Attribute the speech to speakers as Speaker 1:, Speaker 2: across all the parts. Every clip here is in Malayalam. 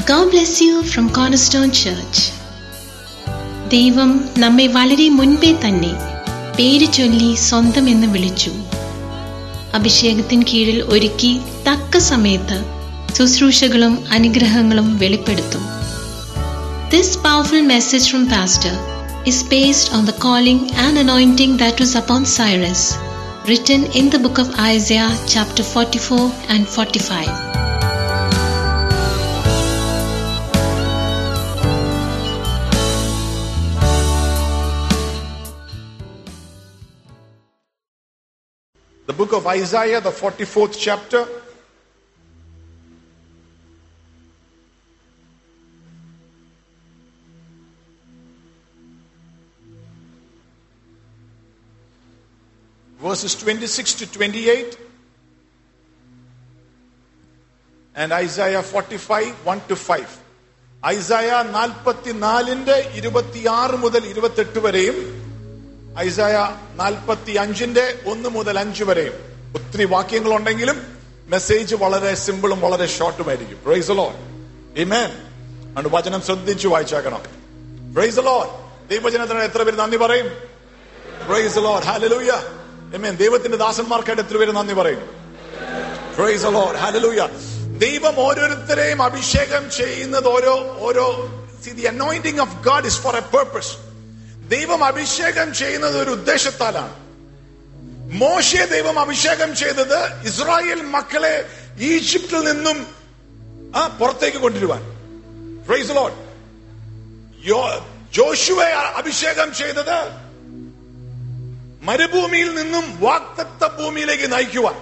Speaker 1: God bless you from Cornerstone Church. ദൈവം നമ്മെ വളരെ മുൻപേ തന്നെ പേര് ചൊല്ലി സ്വന്തം എന്ന് വിളിച്ചു അഭിഷേകത്തിൻ കീഴിൽ ഒരുക്കി തക്ക സമയത്ത് ശുശ്രൂഷകളും അനുഗ്രഹങ്ങളും വെളിപ്പെടുത്തും this powerful message from pastor is based on the calling and anointing that was upon Cyrus, written in the book of Isaiah, chapter 44 and 45.
Speaker 2: The book of Isaiah, the 44th chapter. Verses 26 to 28. And Isaiah 45, 1 to 5. Isaiah നാൽപ്പത്തിനാലിന്റെ ഇരുപത്തിയാറ് മുതൽ ഇരുപത്തെട്ട് വരെയും ഐസായ നാൽപ്പത്തി അഞ്ചിന്റെ ഒന്ന് മുതൽ അഞ്ച് വരെയും ഒത്തിരി വാക്യങ്ങളുണ്ടെങ്കിലും മെസ്സേജ് വളരെ സിമ്പിളും വളരെ ഷോർട്ടുമായിരിക്കും പ്രൈസ് ലോൺ ഇമേൻ അതുകൊണ്ട് വചനം ശ്രദ്ധിച്ചു വായിച്ചാക്കണം പ്രൈസ് ലോൺ ദൈവജനത്തിന് എത്ര പേര് നന്ദി പറയും പ്രൈസ് ലോൺ ഹാലലൂയ ഇമേൻ ദൈവത്തിന്റെ ദാസന്മാർക്കായിട്ട് എത്ര പേര് നന്ദി പറയും പ്രൈസ് ലോൺ ഹാലലൂയ ദൈവം ഓരോരുത്തരെയും അഭിഷേകം ചെയ്യുന്നത് ഓരോ ഓരോ the anointing of God is for a purpose ദൈവം അഭിഷേകം ചെയ്യുന്നത് ഒരു ഉദ്ദേശത്താലാണ് മോശയെ ദൈവം അഭിഷേകം ചെയ്തത് ഇസ്രായേൽ മക്കളെ ഈജിപ്തിൽ നിന്നും ആ പുറത്തേക്ക് കൊണ്ടുവരുവാൻ പ്രൈസ് ലോഡ് ജോഷുവെ അഭിഷേകം ചെയ്തത് മരുഭൂമിയിൽ നിന്നും വാക്തത്വ ഭൂമിയിലേക്ക് നയിക്കുവാൻ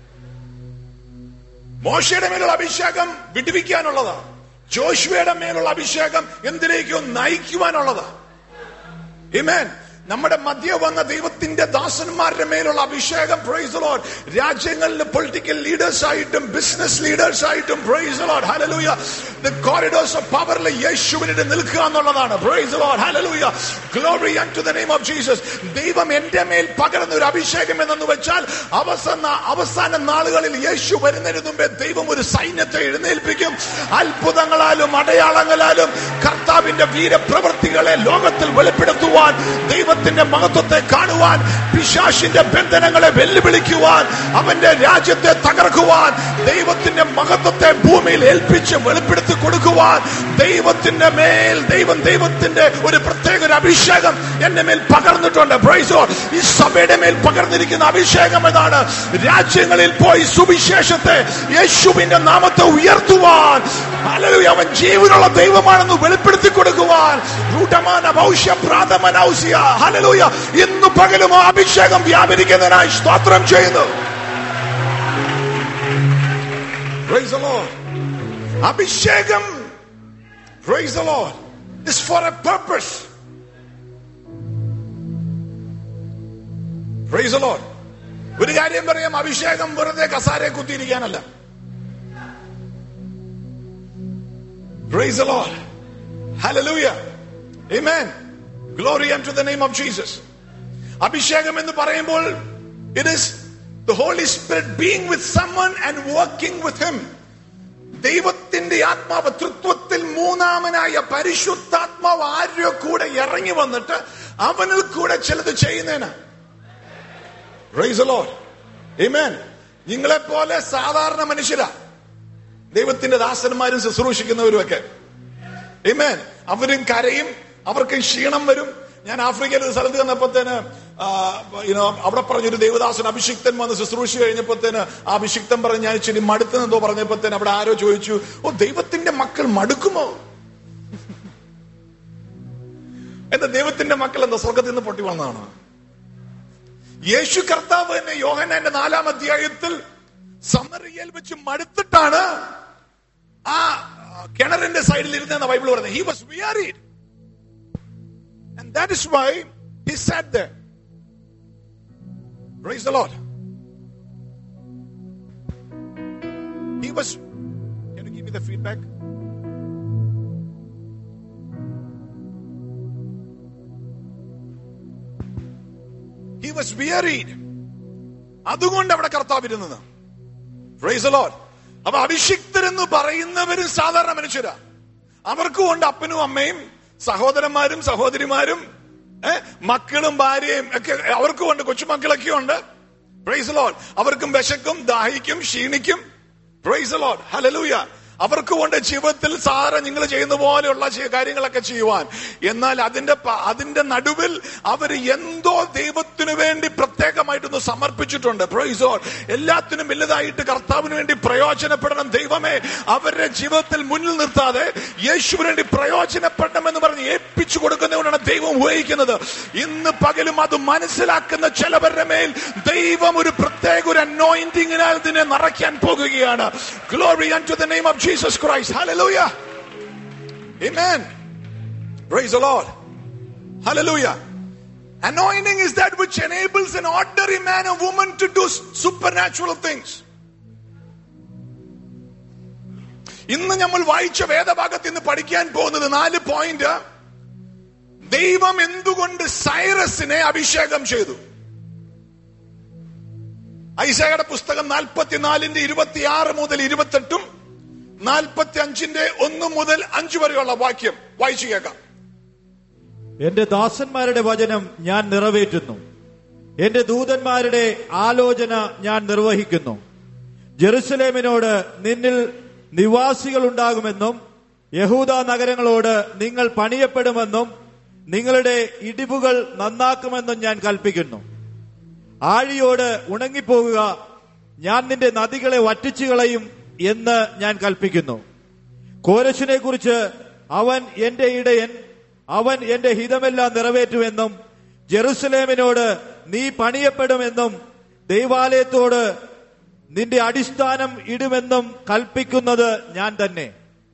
Speaker 2: മോശയുടെ മേലുള്ള അഭിഷേകം വിടുവിക്കാനുള്ളതാണ് ജോഷുവയുടെ മേലുള്ള അഭിഷേകം എന്തിലേക്കോ നയിക്കുവാനുള്ളതാണ് Amen. നമ്മുടെ മധ്യ വന്ന ദൈവത്തിന്റെ ദാസന്മാരുടെ മേലുള്ള അഭിഷേകം പ്രൈസ് ലോഡ് രാജ്യങ്ങളിൽ പൊളിറ്റിക്കൽ ലീഡേഴ്സ് ആയിട്ടും ബിസിനസ് ലീഡേഴ്സ് ആയിട്ടും praise Lord hallelujah the corridors of പവറിൽ യേശുവിനെ നിൽക്കുക എന്നുള്ളതാണ് praise Lord hallelujah glory to the name of Jesus ദൈവം എന്റെ മേൽ പകർന്ന ഒരു അഭിഷേകം എന്നു വെച്ചാൽ അവസാന അവസാന നാളുകളിൽ യേശു വരുന്നതിന് മുമ്പേ ദൈവം ഒരു സൈന്യത്തെ എഴുന്നേൽപ്പിക്കും അത്ഭുതങ്ങളാലും അടയാളങ്ങളാലും കർത്താവിന്റെ വീരപ്രവൃത്തികളെ ലോകത്തിൽ വെളിപ്പെടുത്തുവാൻ ദൈവത്തിന്റെ മഹത്വത്തെ കാണുവാൻ പിശാശിന്റെ ബന്ധനങ്ങളെ വെല്ലുവിളിക്കുവാൻ അവന്റെ രാജ്യത്തെ തകർക്കുവാൻ ദൈവത്തിന്റെ മഹത്വത്തെ ഭൂമിയിൽ ഏൽപ്പിച്ച് വെളിപ്പെടുത്തി കൊടുക്കുവാൻ ദൈവത്തിന്റെ മേൽ ദൈവം ദൈവത്തിന്റെ ഒരു പ്രത്യേക ഒരു അഭിഷേകം എന്റെ മേൽ പകർന്നിട്ടുണ്ട് പ്രൈസോ ഈ സഭയുടെ മേൽ പകർന്നിരിക്കുന്ന അഭിഷേകം എന്നാണ് രാജ്യങ്ങളിൽ പോയി സുവിശേഷത്തെ യേശുവിന്റെ നാമത്തെ ഉയർത്തുവാൻ ഹല്ലേലൂയ അവൻ ജീവനുള്ള ദൈവമാണെന്ന് വെളിപ്പെടുത്തി കൊടുക്കുവാൻ റൂട്ടമാന ഭൗഷ്യ പ്രാതമനൗസ്യ ഹല്ലേലൂയ ഇന്ന് പകലും ആ അഭിഷേകം വ്യാപരിക്കുന്നതിനായി സ്തോത്രം ചെയ്യുന്നു Praise the Lord. അഭിഷേകം Praise the Lord. is for a purpose. Praise the Lord. ഒരു കാര്യം പറയാം അഭിഷേകം വെറുതെ കസാരെ കുത്തിയിരിക്കാനല്ല Praise the Lord. Hallelujah. Amen. Glory unto the name of Jesus. അഭിഷേകം എന്ന് പറയുമ്പോൾ it is the Holy Spirit being with someone and working with him. ദൈവത്തിന്റെ ആത്മാവ് തൃത്വത്തിൽ മൂന്നാമനായ പരിശുദ്ധാത്മാവ് ആരോ കൂടെ ഇറങ്ങി വന്നിട്ട് അവനിൽ കൂടെ ചിലത് ചെയ്യുന്നതിനാ Praise the Lord. Amen. നിങ്ങളെ പോലെ സാധാരണ മനുഷ്യരാ ദൈവത്തിന്റെ ദാസന്മാരും ശുശ്രൂഷിക്കുന്നവരും ഒക്കെ Amen. അവരും കരയും അവർക്കും ക്ഷീണം വരും ഞാൻ ആഫ്രിക്കയിൽ ഒരു സ്ഥലത്ത് ചെന്നപ്പോഴത്തേന് യുനോ അവിടെ പറഞ്ഞൊരു ദേവദാസൻ അഭിഷിക്തൻ വന്ന് ശുശ്രൂഷ കഴിഞ്ഞപ്പോഴത്തേന് ആ അഭിഷിക്തൻ പറഞ്ഞ് ഞാൻ ഇച്ചിരി മടുത്തെന്നെന്തോ പറഞ്ഞപ്പോഴത്തേന് അവിടെ ആരോ ചോദിച്ചു ഓ ദൈവത്തിന്റെ മക്കൾ മടുക്കുമോ എന്താ ദൈവത്തിന്റെ മക്കൾ എന്താ സ്വർഗത്തിൽ നിന്ന് പൊട്ടി വന്നതാണ് യേശു കർത്താവ് തന്നെ യോഹനാന്റെ നാലാം അധ്യായത്തിൽ സമറിയയിൽ വെച്ച് മടുത്തിട്ടാണ് ആ കിണറിന്റെ സൈഡിൽ ഇരുന്ന ബൈബിൾ പറയുന്നത് he was wearied and that is why he sat there praise the lord he was can you give me the feedback he was wearied അതുകൊണ്ട് അവിടെ കർത്താവ് ഇരുന്നത് പ്രൈസ് ലോഡ് അപ്പൊ അഭിഷിക്തരെന്ന് പറയുന്നവരും സാധാരണ മനുഷ്യരാ അവർക്കും ഉണ്ട് അപ്പനും അമ്മയും സഹോദരന്മാരും സഹോദരിമാരും ഏ, മക്കളും ഭാര്യയും ഒക്കെ അവർക്കും ഉണ്ട് കൊച്ചുമക്കളൊക്കെ ഉണ്ട് പ്രൈസ് ലോഡ് അവർക്കും വിശക്കും ദാഹിക്കും ക്ഷീണിക്കും പ്രൈസ് ലോഡ് ഹലലൂയ അവർക്ക് കൊണ്ട് ജീവിതത്തിൽ സാറ് നിങ്ങൾ ചെയ്യുന്ന പോലെയുള്ള ചെ- കാര്യങ്ങളൊക്കെ ചെയ്യുവാൻ എന്നാൽ അതിന്റെ പ- അതിന്റെ നടുവിൽ അവർ എന്തോ ദൈവത്തിനു വേണ്ടി പ്രത്യേകമായിട്ടൊന്ന് സമർപ്പിച്ചിട്ടുണ്ട് പ്രൈസ് ലോഡ് എല്ലാത്തിനും വലുതായിട്ട് കർത്താവിന് വേണ്ടി പ്രയോജനപ്പെടണം ദൈവമേ അവരുടെ ജീവിതത്തിൽ മുന്നിൽ നിർത്താതെ യേശുവിന് വേണ്ടി പ്രയോജനപ്പെടണമെന്ന് പറഞ്ഞ് ഏൽപ്പിച്ചു കൊടുക്കുന്നതുകൊണ്ടാണ് ദൈവം ഉപയോഗിക്കുന്നത് ഇന്ന് പകലും അത് മനസ്സിലാക്കുന്ന ചിലവരുടെ മേൽ ദൈവം ഒരു പ്രത്യേക ഒരു അനോയിന്റിങ്ങിനാൽ ഇതിനെ നിറയ്ക്കാൻ പോകുകയാണ് glory unto the name of Jesus Christ hallelujah amen praise the Lord hallelujah Anointing is that which enables an ordinary man or woman to do supernatural things. ഇന്ന് നമ്മൾ വായിച്ച വേദഭാഗത്ത് ഇന്ന് പഠിക്കാൻ പോകുന്നത് നാല് പോയിന്റ് ദൈവം എന്തുകൊണ്ട് സൈറസിനെ അഭിഷേകം ചെയ്തു ഐസയുടെ പുസ്തകം നാൽപ്പത്തിനാലിന്റെ ഇരുപത്തിയാറ് മുതൽ ഇരുപത്തെട്ടും നാൽപ്പത്തി അഞ്ചിന്റെ ഒന്ന് മുതൽ അഞ്ച് വരെയുള്ള വാക്യം വായിച്ചു കേൾക്കാം
Speaker 3: എന്റെ ദാസന്മാരുടെ വചനം ഞാൻ നിറവേറ്റുന്നു എന്റെ ദൂതന്മാരുടെ ആലോചന ഞാൻ നിർവഹിക്കുന്നു ജെറുസലേമിനോട് നിന്നിൽ നിവാസികൾ ഉണ്ടാകുമെന്നും യഹൂദ നഗരങ്ങളോട് നിങ്ങൾ പണിയപ്പെടുമെന്നും നിങ്ങളുടെ ഇടിവുകൾ നന്നാക്കുമെന്നും ഞാൻ കൽപ്പിക്കുന്നു ആഴിയോട് ഉണങ്ങിപ്പോകുക ഞാൻ നിന്റെ നദികളെ വറ്റിച്ചു കളയും എന്ന് ഞാൻ കൽപ്പിക്കുന്നു കോരശിനെ കുറിച്ച് അവൻ എന്റെ ഇടയൻ അവൻ എന്റെ ഹിതമെല്ലാം നിറവേറ്റുമെന്നും ജെറുസലേമിനോട് നീ പണിയപ്പെടുമെന്നും ദൈവാലയത്തോട് നിന്റെ അടിസ്ഥാനം ഇടുമെന്നും കൽപ്പിക്കുന്നത് ഞാൻ തന്നെ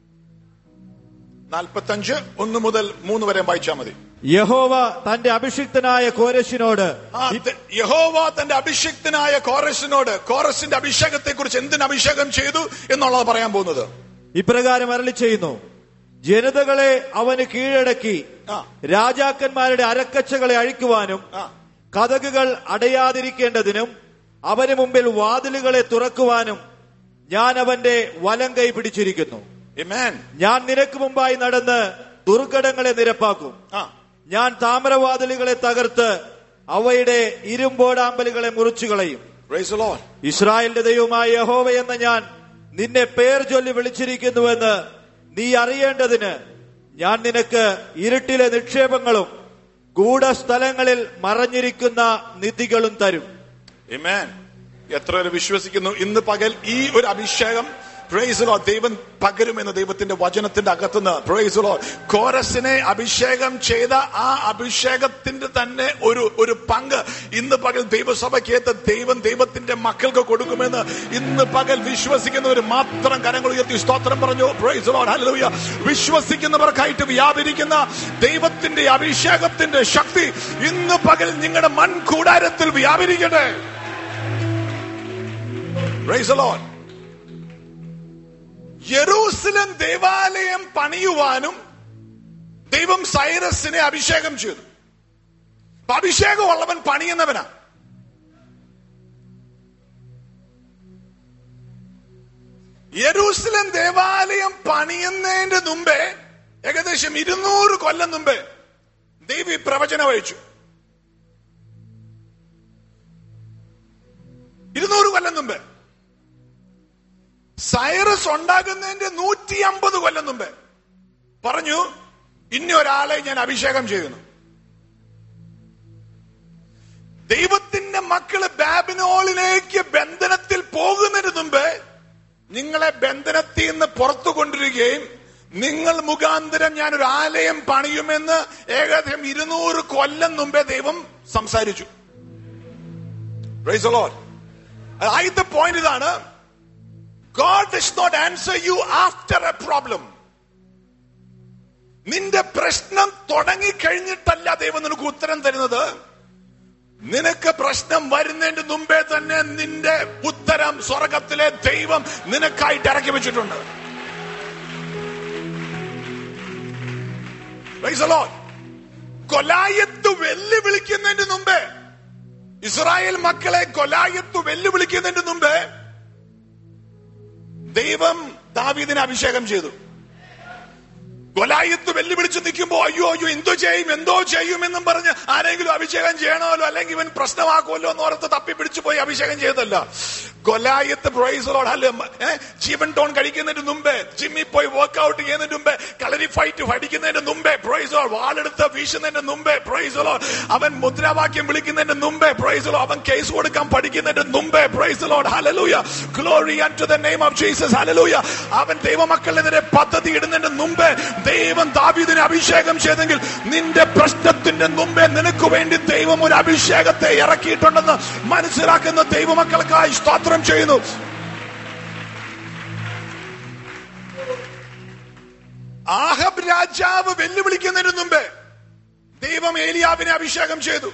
Speaker 2: നാൽപ്പത്തഞ്ച് ഒന്ന് മുതൽ മൂന്ന് വരെ വായിച്ചാൽ മതി
Speaker 3: യഹോവ തന്റെ അഭിഷിക്തനായ കോരശിനോട്
Speaker 2: ആ, ത- യഹോവ തന്റെ അഭിഷിക്തനായ കോറസിനോട് കോറസിന്റെ അഭിഷേകത്തെ കുറിച്ച് എന്തിന് അഭിഷേകം ചെയ്തു എന്നുള്ളത് പറയാൻ പോകുന്നത്
Speaker 3: ഇപ്രകാരം അരളി ചെയ്യുന്നു ജനതകളെ അവന് കീഴടക്കി
Speaker 2: ആ.
Speaker 3: രാജാക്കന്മാരുടെ അരക്കച്ചകളെ അഴിക്കുവാനും
Speaker 2: ആ.
Speaker 3: കഥകുകൾ അടയാതിരിക്കേണ്ടതിനും അവന് മുമ്പിൽ വാതിലുകളെ തുറക്കുവാനും ഞാൻ അവന്റെ വലം കൈ പിടിച്ചിരിക്കുന്നു
Speaker 2: Amen.
Speaker 3: ഞാൻ നിനക്ക് മുമ്പായി നടന്ന് ദുർഘടങ്ങളെ നിരപ്പാക്കും
Speaker 2: ആ
Speaker 3: ഞാൻ താമ്രവാതിലുകളെ തകർത്ത് അവയുടെ ഇരുമ്പോടാമ്പലുകളെ മുറിച്ചു കളയും
Speaker 2: Praise the Lord.
Speaker 3: ഇസ്രായേലിന്റെ ദൈവമായ യഹോവ എന്ന ഞാൻ നിന്നെ പേർ ചൊല്ലി വിളിച്ചിരിക്കുന്നുവെന്ന് നീ അറിയേണ്ടതിന് ഞാൻ നിനക്ക് ഇരുട്ടിലെ നിക്ഷേപങ്ങളും ഗൂഢസ്ഥലങ്ങളിൽ മറഞ്ഞിരിക്കുന്ന നിധികളും തരും
Speaker 2: Amen. എത്ര പേര് വിശ്വസിക്കുന്നു ഇന്ന് പകൽ ഈ ഒരു അഭിഷേകം പ്രൈസ് ലോ ദൈവം പകരുമെന്ന് ദൈവത്തിന്റെ വചനത്തിന്റെ അകത്തുനിന്ന് പ്രൈസ് ലോ കോരസിനെ അഭിഷേകം ചെയ്ത ആ അഭിഷേകത്തിന്റെ തന്നെ ഒരു ഒരു പങ്ക് ഇന്ന് പകൽ ദൈവസഭയ്ക്കേത്ത് ദൈവം ദൈവത്തിന്റെ മക്കൾക്ക് കൊടുക്കുമെന്ന് ഇന്ന് പകൽ വിശ്വസിക്കുന്നവർ മാത്രം കരങ്ങൾ ഉയർത്തി സ്തോത്രം പറഞ്ഞു പ്രൈസ് ലോ ഹല്ലേലൂയ വിശ്വസിക്കുന്നവർക്കായിട്ട് വ്യാപരിക്കുന്ന ദൈവത്തിന്റെ അഭിഷേകത്തിന്റെ ശക്തി ഇന്ന് പകൽ നിങ്ങളുടെ മൺകൂടാരത്തിൽ വ്യാപരിക്കട്ടെ Praise the Lord. യെറൂസലം ദേവാലയം പണിയുവാനും ദൈവം സൈറസിനെ അഭിഷേകം ചെയ്തു അപ്പൊ അഭിഷേകമുള്ളവൻ പണിയുന്നവനാ യെറൂസലം ദേവാലയം പണിയുന്നതിന്റെ മുമ്പേ ഏകദേശം ഇരുന്നൂറ് കൊല്ലം മുമ്പേ ദൈവം ഈ പ്രവചനം അയച്ചു ഇരുന്നൂറ് കൊല്ലം മുമ്പേ സൈറസ് ഉണ്ടാകുന്നതിന്റെ നൂറ്റി അമ്പത് കൊല്ലം മുമ്പേ പറഞ്ഞു ഇന്ന ഒരാളെ ഞാൻ അഭിഷേകം ചെയ്യുന്നു ദൈവത്തിന്റെ മക്കള് ബാബിനോളിലേക്ക് ബന്ധനത്തിൽ പോകുന്നതിന് മുമ്പ് നിങ്ങളെ ബന്ധനത്തിൽ നിന്ന് പുറത്തു കൊണ്ടിരിക്കുകയും നിങ്ങൾ മുഖാന്തരം ഞാൻ ഒരു ആലയം പണിയുമെന്ന് ഏകദേശം ഇരുന്നൂറ് കൊല്ലം മുമ്പേ ദൈവം സംസാരിച്ചു Praise the Lord. ആദ്യത്തെ പോയിന്റ് ഇതാണ് God does not answer you after a problem. നിന്റെ പ്രശ്നം തുടങ്ങിക്കഴിഞ്ഞിട്ടല്ല ദൈവം നിനക്ക് ഉത്തരം തരുന്നത് നിനക്ക് പ്രശ്നം വരുന്നതിന്റെ മുമ്പേ തന്നെ നിന്റെ ഉത്തരം സ്വർഗത്തിലെ ദൈവം നിനക്കായിട്ട് ഇറക്കി വെച്ചിട്ടുണ്ട് Praise the Lord. കൊലായത്ത് വെല്ലുവിളിക്കുന്നതിന് മുമ്പേ ഇസ്രായേൽ മക്കളെ കൊലായത്ത് വെല്ലുവിളിക്കുന്നതിന് മുമ്പേ ദൈവം ദാവീദിനെ അഭിഷേകം ചെയ്തു ഗൊലായത്ത് വെല്ലുവിളിച്ച് നിൽക്കുമ്പോ അയ്യോ അയ്യോ എന്തോ ചെയ്യും എന്തോ ചെയ്യും എന്നും പറഞ്ഞ് ആരെങ്കിലും അഭിഷേകം ചെയ്യണമല്ലോ അല്ലെങ്കിൽ ഇവൻ പ്രശ്നമാക്കുമല്ലോ എന്ന് ഓർത്ത് തപ്പി പിടിച്ചു പോയി അഭിഷേകം ചെയ്തല്ല ഗൊലായത്ത് പ്രൈസറോട് അല്ല ജീവൻ ടോൺ കഴിക്കുന്നതിന് മുമ്പേ ജിമ്മിൽ പോയി വർക്ക്ഔട്ട് ചെയ്യുന്നതിന് മുമ്പേ കളരി ഫൈറ്റ് പഠിക്കുന്നതിന് മുമ്പേ പ്രൈസറോ വാളെടുത്ത് വീശുന്നതിന് മുമ്പേ പ്രൈസറോ അവൻ മുദ്രാവാക്യം വിളിക്കുന്നതിന് മുമ്പേ പ്രൈസറോ അവൻ കേസ് കൊടുക്കാൻ പഠിക്കുന്നതിന് മുമ്പേ praise the Lord hallelujah glory to the name of Jesus hallelujah അവൻ ദൈവമക്കളിനെതിരെ പദ്ധതി ഇടുന്നതിന് മുമ്പേ ദൈവം ദാവീദിനെ അഭിഷേകം ചെയ്തെങ്കിൽ നിന്റെ പ്രശ്നത്തിന്റെ മുമ്പേ നിനക്ക് വേണ്ടി ദൈവം ഒരു അഭിഷേകത്തെ ഇറക്കിയിട്ടുണ്ടെന്ന് മനസ്സിലാക്കുന്ന ദൈവമക്കൾക്കായി സ്തോത്രം ചെയ്യുന്നു ആഹബ് രാജാവ് വെല്ലുവിളിക്കുന്നതിന് മുമ്പേ ദൈവം ഏലിയാവിനെ അഭിഷേകം ചെയ്തു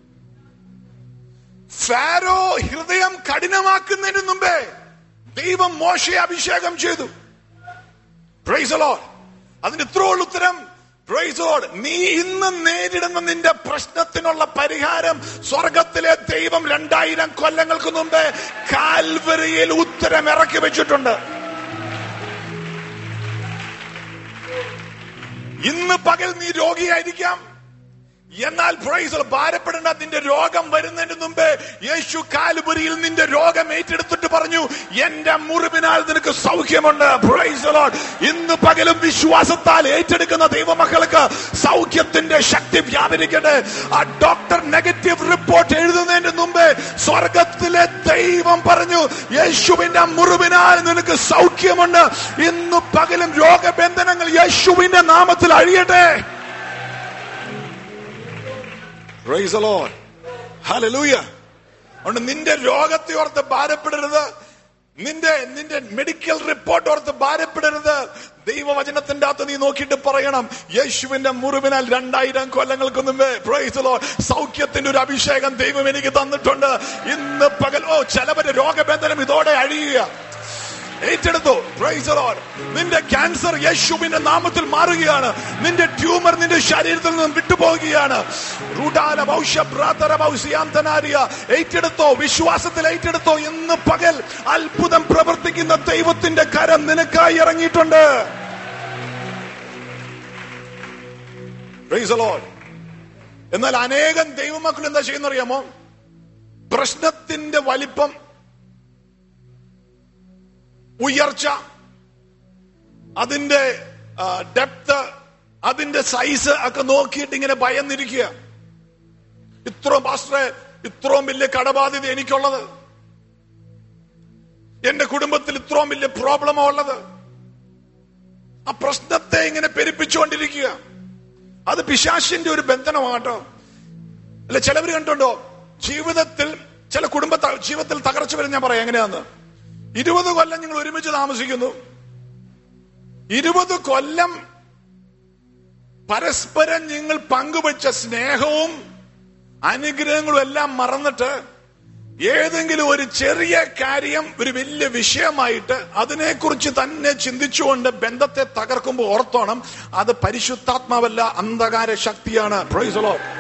Speaker 2: ഫാരോ ഹൃദയം കഠിനമാക്കുന്നതിന് മുമ്പേ ദൈവം മോശയെ അഭിഷേകം ചെയ്തു പ്രൈസ് ലോഡ് അതിന് ഇത്രയുള്ള ഉത്തരം പ്രൈസ് ലോഡ് നീ ഇന്ന് നേരിടുന്ന നിന്റെ പ്രശ്നത്തിനുള്ള പരിഹാരം സ്വർഗത്തിലെ ദൈവം രണ്ടായിരം കൊല്ലങ്ങൾക്ക് മുമ്പേ കാൽവരിയിൽ ഉത്തരം ഇറക്കി വെച്ചിട്ടുണ്ട് ഇന്ന് പകൽ നീ രോഗിയായിരിക്കാം എന്നാൽ പ്രൈസ് ഭാരപ്പെടേണ്ട നിന്റെ രോഗം വരുന്നതിന് മുമ്പേ യേശു കാലുപുരിയിൽ നിന്റെ രോഗം ഏറ്റെടുത്തിട്ട് പറഞ്ഞു എന്റെ മുറിവിനാൽ നിനക്ക് സൗഖ്യമുണ്ട് പ്രൈസ് ലോഡ് ഇന്ന് പകലും വിശ്വാസത്താൽ ഏറ്റെടുക്കുന്ന ദൈവമക്കൾക്ക് സൗഖ്യത്തിന്റെ ശക്തി വ്യാപരിക്കട്ടെ ആ ഡോക്ടർ നെഗറ്റീവ് റിപ്പോർട്ട് എഴുതുന്നതിന് മുമ്പേ സ്വർഗത്തിലെ ദൈവം പറഞ്ഞു യേശുവിന്റെ മുറിവിനാൽ നിനക്ക് സൗഖ്യമുണ്ട് ഇന്ന് പകലും രോഗബന്ധനങ്ങൾ യേശുവിന്റെ നാമത്തിൽ അഴിയട്ടെ Praise the Lord. Hallelujah. അതുകൊണ്ട് നിന്റെ രോഗത്തെ ഓർത്ത് ഭാരപ്പെടരുത് നിന്റെ നിന്റെ മെഡിക്കൽ റിപ്പോർട്ട് ഓർത്ത് ഭാരപ്പെടരുത് ദൈവവചനത്തിന്റെ അകത്ത് നീ നോക്കിയിട്ട് പറയണം യേശുവിന്റെ മുറിവിനാൽ രണ്ടായിരം കൊല്ലങ്ങൾക്ക് മുമ്പേ പ്രൈസ് the Lord. സൗഖ്യത്തിന്റെ ഒരു അഭിഷേകം ദൈവം എനിക്ക് തന്നിട്ടുണ്ട് ഇന്ന് പകൽ ഓ ചിലവര് രോഗബന്ധനം ഇതോടെ അഴിയുക ഏറ്റെടുത്തു Praise the Lord. നിന്റെ ക്യാൻസർ യേശുവിന്റെ നാമത്തിൽ മാറുകയാണ് നിന്റെ ട്യൂമർ നിന്റെ ശരീരത്തിൽ നിന്നും വിട്ടുപോകുകയാണ് റുഡാല ഭൗഷ്യ ഭ്രാതര ഭൗഷ്യാന്തനാരിയ ഏറ്റെടുത്തോ വിശ്വാസത്തിൽ ഏറ്റെടുത്തോ ഇന്ന് പകൽ അത്ഭുതം പ്രവർത്തിക്കുന്ന ദൈവത്തിന്റെ കരം നിനക്കായി ഇറങ്ങിയിട്ടുണ്ട് Praise the Lord. എന്നാൽ അനേകം ദൈവമക്കൾ എന്താ ചെയ്യുന്നറിയാമോ പ്രശ്നത്തിന്റെ വലിപ്പം ഉയർച്ച അതിന്റെ ഡെപ്ത് അതിന്റെ സൈസ് ഒക്കെ നോക്കിയിട്ട് ഇങ്ങനെ ഭയന്നിരിക്കുക ഇത്രയും പാസ്റ്ററെ ഇത്രയും വലിയ കടബാധ്യത എനിക്കുള്ളത് എന്റെ കുടുംബത്തിൽ ഇത്രയും വലിയ പ്രോബ്ലമാ ഉള്ളത് ആ പ്രശ്നത്തെ ഇങ്ങനെ പെരുപ്പിച്ചുകൊണ്ടിരിക്കുക അത് പിശാശിന്റെ ഒരു ബന്ധനമാട്ടോ അല്ല ചിലവർ കണ്ടുണ്ടോ ജീവിതത്തിൽ ചില കുടുംബ ത- ജീവിതത്തിൽ തകർച്ച വരും ഞാൻ പറയാം എങ്ങനെയാന്ന് ഇരുപത് കൊല്ലം നിങ്ങൾ ഒരുമിച്ച് താമസിക്കുന്നു ഇരുപത് കൊല്ലം പരസ്പരം നിങ്ങൾ പങ്കുവച്ച സ്നേഹവും അനുഗ്രഹങ്ങളും എല്ലാം മറന്നിട്ട് ഏതെങ്കിലും ഒരു ചെറിയ കാര്യം ഒരു വലിയ വിഷയമായിട്ട് അതിനെക്കുറിച്ച് തന്നെ ചിന്തിച്ചുകൊണ്ട് ബന്ധത്തെ തകർക്കുമ്പോൾ ഓർത്തോണം അത് പരിശുദ്ധാത്മാവല്ല അന്ധകാര ശക്തിയാണ് Praise the Lord.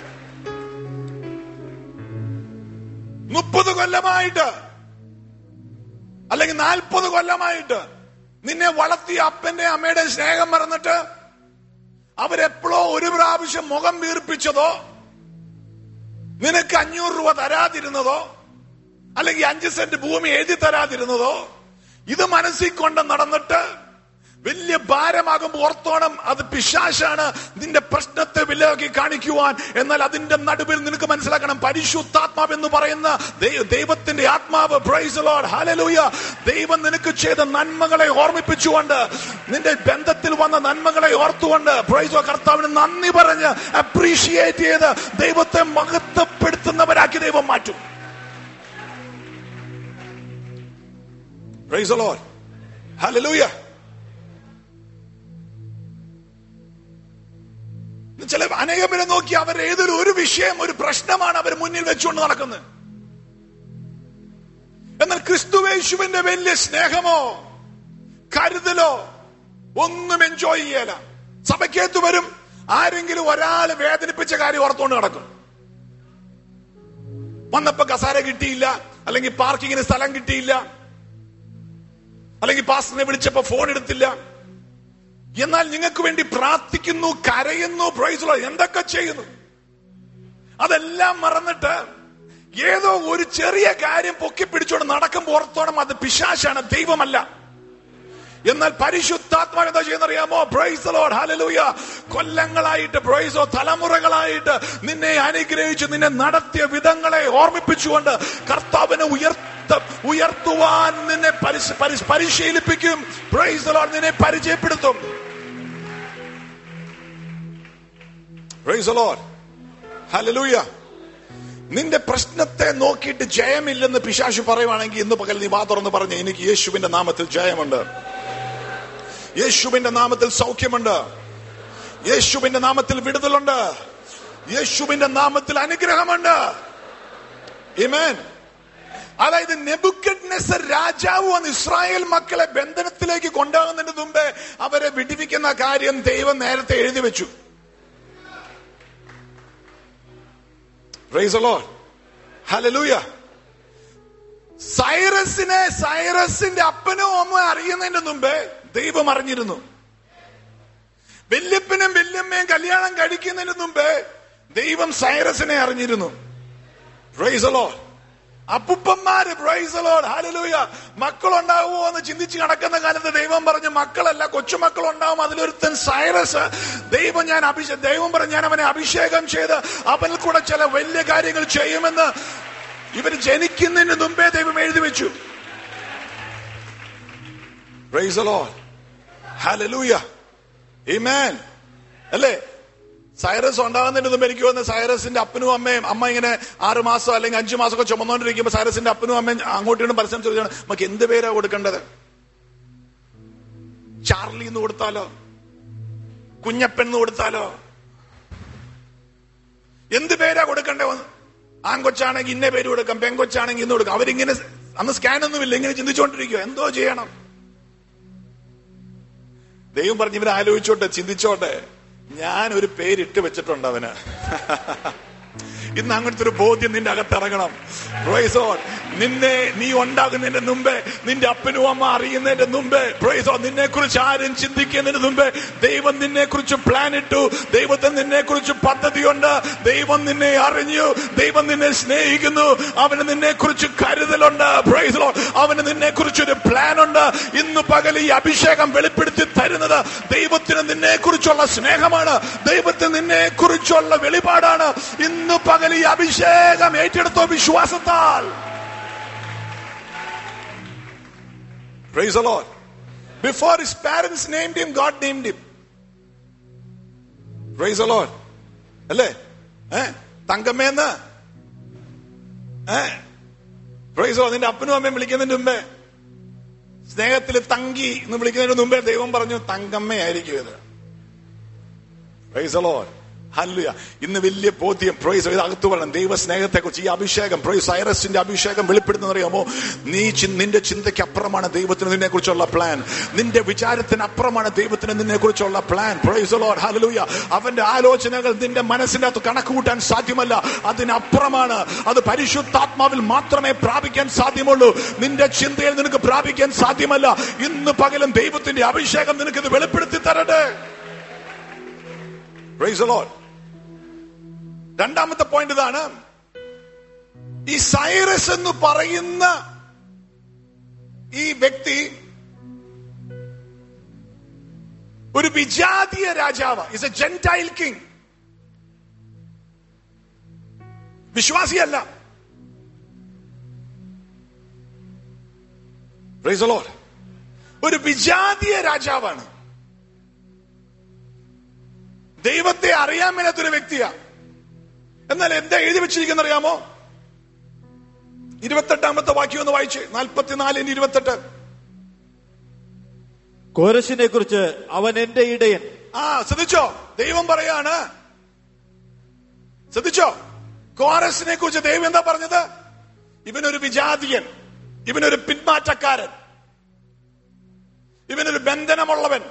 Speaker 2: മുപ്പത് കൊല്ലമായിട്ട് അല്ലെങ്കിൽ നാൽപ്പത് കൊല്ലമായിട്ട് നിന്നെ വളർത്തിയ അപ്പന്റെ അമ്മയുടെ സ്നേഹം മറന്നിട്ട് അവരെപ്പോഴോ ഒരു പ്രാവശ്യം മുഖം വീർപ്പിച്ചതോ നിനക്ക് അഞ്ഞൂറ് രൂപ തരാതിരുന്നതോ അല്ലെങ്കിൽ അഞ്ച് സെന്റ് ഭൂമി എഴുതി തരാതിരുന്നതോ ഇത് മനസ്സിൽ കൊണ്ട് നടന്നിട്ട് വലിയ ഭാരമാകുമ്പോൾ ഓർത്തോണം അത് പിശാശാണ് നിന്റെ പ്രശ്നത്തെ വിലയാക്കി കാണിക്കുവാൻ എന്നാൽ അതിന്റെ നടുവിൽ നിനക്ക് മനസ്സിലാക്കണം പരിശുദ്ധാത്മാവ് എന്ന് പറയുന്ന ദൈ- ദൈവത്തിന്റെ ആത്മാവ് പ്രൈസ് ലോഡ് ഹല്ലേലൂയ ദൈവം നിനക്ക് ചെയ്ത നന്മകളെ ഓർമ്മിപ്പിച്ചുകൊണ്ട് നിന്റെ ബന്ധത്തിൽ വന്ന നന്മകളെ ഓർത്തുകൊണ്ട് പ്രൈസ് കർത്താവിന് നന്ദി പറഞ്ഞ് അപ്രീഷിയേറ്റ് ചെയ്ത് ദൈവത്തെ മഹത്വപ്പെടുത്തുന്നവരാക്കി ദൈവം മാറ്റും പ്രൈസ് ലോഡ് ഹല്ലേലൂയ ചില അനേകം പേരെ നോക്കി അവർ ഏതൊരു ഒരു വിഷയം ഒരു പ്രശ്നമാണ് അവർ മുന്നിൽ വെച്ചുകൊണ്ട് നടക്കുന്നത് എന്നാൽ ക്രിസ്തുവേശുവിന്റെ വലിയ സ്നേഹമോ കരുതലോ ഒന്നും എൻജോയ് ചെയ്യല സഭയ്ക്കകത്ത് വരും ആരെങ്കിലും ഒരാൾ വേദനിപ്പിച്ച കാര്യം ഓർത്തുകൊണ്ട് നടക്കും വന്നപ്പോ കസാര കിട്ടിയില്ല അല്ലെങ്കിൽ പാർക്കിങ്ങിന് സ്ഥലം കിട്ടിയില്ല അല്ലെങ്കിൽ പാസ്റ്ററിനെ വിളിച്ചപ്പോ ഫോൺ എടുത്തില്ല എന്നാൽ നിങ്ങൾക്ക് വേണ്ടി പ്രാർത്ഥിക്കുന്നു കരയുന്നു പ്രൈസ് എന്തൊക്കെ ചെയ്യുന്നു അതെല്ലാം മറന്നിട്ട് ഏതോ ഒരു ചെറിയ കാര്യം പൊക്കി പിടിച്ചോണ്ട് നടക്കുമ്പോൾ ഓർത്തോണം അത് പിശാശാണ് ദൈവമല്ല എന്നാൽ പരിശുദ്ധാത്മാവ് എന്താ ചെയ്യുന്നറിയാമോ പ്രൈസ് ലോഡ് ഹല്ലേലൂയ കൊല്ലങ്ങളായിട്ട് പ്രൈസോ തലമുറകളായിട്ട് നിന്നെ അനുഗ്രഹിച്ച് നിന്നെ നടത്തിയ വിധങ്ങളെ ഓർമ്മിപ്പിച്ചുകൊണ്ട് കർത്താവിനെ ഉയർത്ത ഉയർത്തുവാൻ നിന്നെ പരിശ- പരിശ- പരിശീലിപ്പിക്കും പ്രൈസ് ലോഡ് നിന്നെ പരിചയപ്പെടുത്തും പ്രൈസ് ലോഡ് ഹല്ലേലൂയ നിന്റെ പ്രശ്നത്തെ നോക്കിയിട്ട് ജയമില്ലെന്ന് പിശാശു പറയുവാണെങ്കിൽ ഇന്ന് പകൽ നീ വാ തുറന്ന് പറഞ്ഞ എനിക്ക് യേശുവിന്റെ നാമത്തിൽ ജയമുണ്ട് യേശുവിന്റെ നാമത്തിൽ സൗഖ്യമുണ്ട് യേശുവിന്റെ നാമത്തിൽ വിടുതലുണ്ട് യേശുവിന്റെ നാമത്തിൽ അനുഗ്രഹമുണ്ട് Amen. അതായത് നെബുക്കഡ്നെസർ രാജാവ് വന്ന് ഇസ്രായേൽ മക്കളെ ബന്ധനത്തിലേക്ക് കൊണ്ടുപോകുന്നതിന് മുമ്പേ അവരെ വിടിവിക്കുന്ന കാര്യം ദൈവം നേരത്തെ എഴുതി വെച്ചു Praise the Lord. Hallelujah. സൈറസിനെ സൈറസിന്റെ അപ്പനും അമ്മയും അറിയുന്നതിന്റെ മുമ്പേ ദൈവം അറിഞ്ഞിരുന്നു വല്യപ്പനും വല്യമ്മയും കല്യാണം കഴിക്കുന്നതിന് മുമ്പേ ദൈവം സൈറസിനെ അറിഞ്ഞിരുന്നു പ്രൈസ് the Lord. അപ്പുപ്പന്മാര് പ്രൈസ് ലോഡ് ഹാലലൂയ മക്കളുണ്ടാവുമോ എന്ന് ചിന്തിച്ച് കിടക്കുന്ന കാലത്ത് ദൈവം പറഞ്ഞു മക്കളല്ല കൊച്ചുമക്കൾ ഉണ്ടാവും അതിലൊരുത്തൻ സൈറസ് ദൈവം ഞാൻ അഭിഷേ ദൈവം പറഞ്ഞു ഞാൻ അവനെ അഭിഷേകം ചെയ്ത് അവനിൽ കൂടെ ചില വലിയ കാര്യങ്ങൾ ചെയ്യുമെന്ന് ഇവർ ജനിക്കുന്നതിന് മുമ്പേ ദൈവം എഴുതി വെച്ചു പ്രൈസ് ലോഡ് ഹാലലൂയ Amen. അല്ലേ സൈറസ് ഉണ്ടാകുന്നതിന് മുമ്പ് എനിക്ക് തോന്നുന്നു സൈറസിന്റെ അപ്പനും അമ്മയും അമ്മ ഇങ്ങനെ ആറ് മാസം അല്ലെങ്കിൽ അഞ്ചു മാസമൊക്കെ ചുമന്നുകൊണ്ടിരിക്കുമ്പോൾ സൈറസിന്റെ അപ്പനും അമ്മയും അങ്ങോട്ടും ഇങ്ങോട്ടും പരസ്യം ചോദിച്ചാണ് നമുക്ക് എന്ത് പേരാ കൊടുക്കേണ്ടത് ചാർലി എന്ന് കൊടുത്താലോ കുഞ്ഞപ്പൻ എന്ന് കൊടുത്താലോ എന്ത് പേരാ കൊടുക്കണ്ടേ ആൺകൊച്ചാണെങ്കിൽ ഇന്ന പേര് കൊടുക്കാം പെങ്കൊച്ചാണെങ്കിൽ ഇന്ന് കൊടുക്കാം അവരിങ്ങനെ അന്ന് സ്കാൻ ഒന്നുമില്ല ഇങ്ങനെ ചിന്തിച്ചുകൊണ്ടിരിക്കുക എന്തോ ചെയ്യണം ദൈവം പറഞ്ഞ് ഇവർ ആലോചിച്ചോട്ടെ ചിന്തിച്ചോട്ടെ ഞാൻ ഒരു പേരിട്ട് വെച്ചിട്ടുണ്ട് അവന് ഇന്ന് അങ്ങനത്തെ ഒരു ബോധ്യം നിന്റെ അകത്ത് ഇറങ്ങണം Praise God. നിന്നെ നീ ഉണ്ടാകുന്നതിന്റെ മുമ്പേ നിന്റെ അപ്പനും അമ്മ അറിയുന്നതിന്റെ മുമ്പേ പ്രൈസോ നിന്നെ കുറിച്ച് ആരും ചിന്തിക്കുന്നതിന് മുമ്പേ ദൈവം നിന്നെ കുറിച്ച് പ്ലാൻ ഇട്ടു ദൈവത്തിന് നിന്നെ കുറിച്ച് പദ്ധതിയുണ്ട് ദൈവം നിന്നെ അറിഞ്ഞു ദൈവം നിന്നെ സ്നേഹിക്കുന്നു അവന് നിന്നെ കുറിച്ച് കരുതലുണ്ട് പ്രൈസോ അവന് നിന്നെ കുറിച്ച് ഒരു പ്ലാൻ ഉണ്ട് ഇന്ന് പകൽ ഈ അഭിഷേകം വെളിപ്പെടുത്തി തരുന്നത് ദൈവത്തിന് നിന്നെ കുറിച്ചുള്ള സ്നേഹമാണ് ദൈവത്തിന് നിന്നെ കുറിച്ചുള്ള വെളിപാടാണ് ഇന്ന് പകൽ ഈ അഭിഷേകം ഏറ്റെടുത്തോ വിശ്വാസത്താൽ Praise the Lord. Before his parents named him, God named him. Praise the Lord. അല്ലേ ഏ തങ്കമ്മേന്ന് ഏ പ്രൈസ് the Lord. നിന്റെ അപ്പനും അമ്മയും വിളിക്കുന്നതിന് മുമ്പേ സ്നേഹത്തിൽ തങ്കി എന്ന് വിളിക്കുന്നതിന് മുമ്പേ ദൈവം പറഞ്ഞു തങ്കമ്മയായിരിക്കും ഇത് പ്രൈസ് the Lord. ഹല്ലുയ ഇന്ന് വലിയ ബോധ്യം പ്രൈസ് ഇത് അകത്ത് പറയണം ദൈവ സ്നേഹത്തെ കുറിച്ച് ഈ അഭിഷേകം പ്രൈസ് സൈറസിന്റെ അഭിഷേകം വെളിപ്പെടുത്തുന്ന അറിയാമോ നീ ചി- നിന്റെ ചിന്തയ്ക്ക് അപ്പുറമാണ് ദൈവത്തിന് നിന്നെ കുറിച്ചുള്ള പ്ലാൻ നിന്റെ വിചാരത്തിന് അപ്പുറമാണ് ദൈവത്തിന് നിന്നെ കുറിച്ചുള്ള പ്ലാൻ പ്രൈസ് ലോഡ് ഹല്ലുയ അവന്റെ ആലോചനകൾ നിന്റെ മനസ്സിന്റെ അകത്ത് കണക്ക് കൂട്ടാൻ സാധ്യമല്ല അതിനപ്പുറമാണ് അത് പരിശുദ്ധാത്മാവിൽ മാത്രമേ പ്രാപിക്കാൻ സാധ്യമുള്ളൂ നിന്റെ ചിന്തയിൽ നിനക്ക് പ്രാപിക്കാൻ സാധ്യമല്ല ഇന്ന് പകലും ദൈവത്തിന്റെ അഭിഷേകം നിനക്ക് ഇത് വെളിപ്പെടുത്തി തരട്ടെ പ്രൈസ് ലോഡ് രണ്ടാമത്തെ പോയിന്റ് ഇതാണ് ഈ സൈറസ് എന്ന് പറയുന്ന ഈ വ്യക്തി ഒരു വിജാതീയ രാജാവ് ഇസ് എ ജെന്റൈൽ കിങ് വിശ്വാസിയല്ല Praise the Lord. ഒരു വിജാതീയ രാജാവാണ് ദൈവത്തെ അറിയാൻ മേലാത്തൊരു വ്യക്തിയാ എന്നാൽ എന്താ എഴുതി വെച്ചിരിക്കുന്ന അറിയാമോ ഇരുപത്തെട്ടാമത്തെ വാക്യം ഒന്ന് വായിച്ച് നാൽപ്പത്തിനാലിന് ഇരുപത്തെട്ട്
Speaker 3: കോരശിനെ കുറിച്ച് അവൻ എന്റെ ഇടയൻ
Speaker 2: ആ ശ്രദ്ധിച്ചോ ദൈവം പറയാണ് ശ്രദ്ധിച്ചോ കോറസിനെ കുറിച്ച് ദൈവം എന്താ പറഞ്ഞത് ഇവനൊരു വിജാതിയൻ ഇവനൊരു പിന്മാറ്റക്കാരൻ ഇവനൊരു ബന്ധനമുള്ളവൻ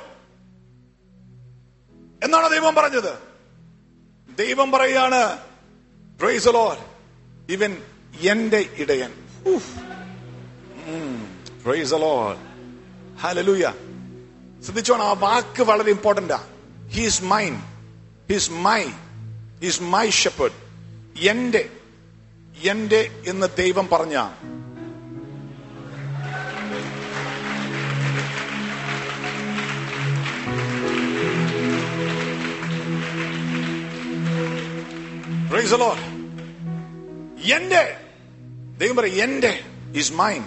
Speaker 2: എന്നാണ് ദൈവം പറഞ്ഞത് ദൈവം പറയാണ് പ്രൈസ് ലോഡ് ഇവൻ എന്റെ ഇടയൻ പ്രൈസ് ലോഡ് ഹല്ലേലൂയ ശ്രദ്ധിച്ചോണം ആ വാക്ക് വളരെ ഇമ്പോർട്ടന്റാ he's mine he's my he's my shepherd എന്റെ എന്റെ എന്ന് ദൈവം പറഞ്ഞ Praise the Lord. എന്റെ ദൈവം പറയും എന്റെ is mine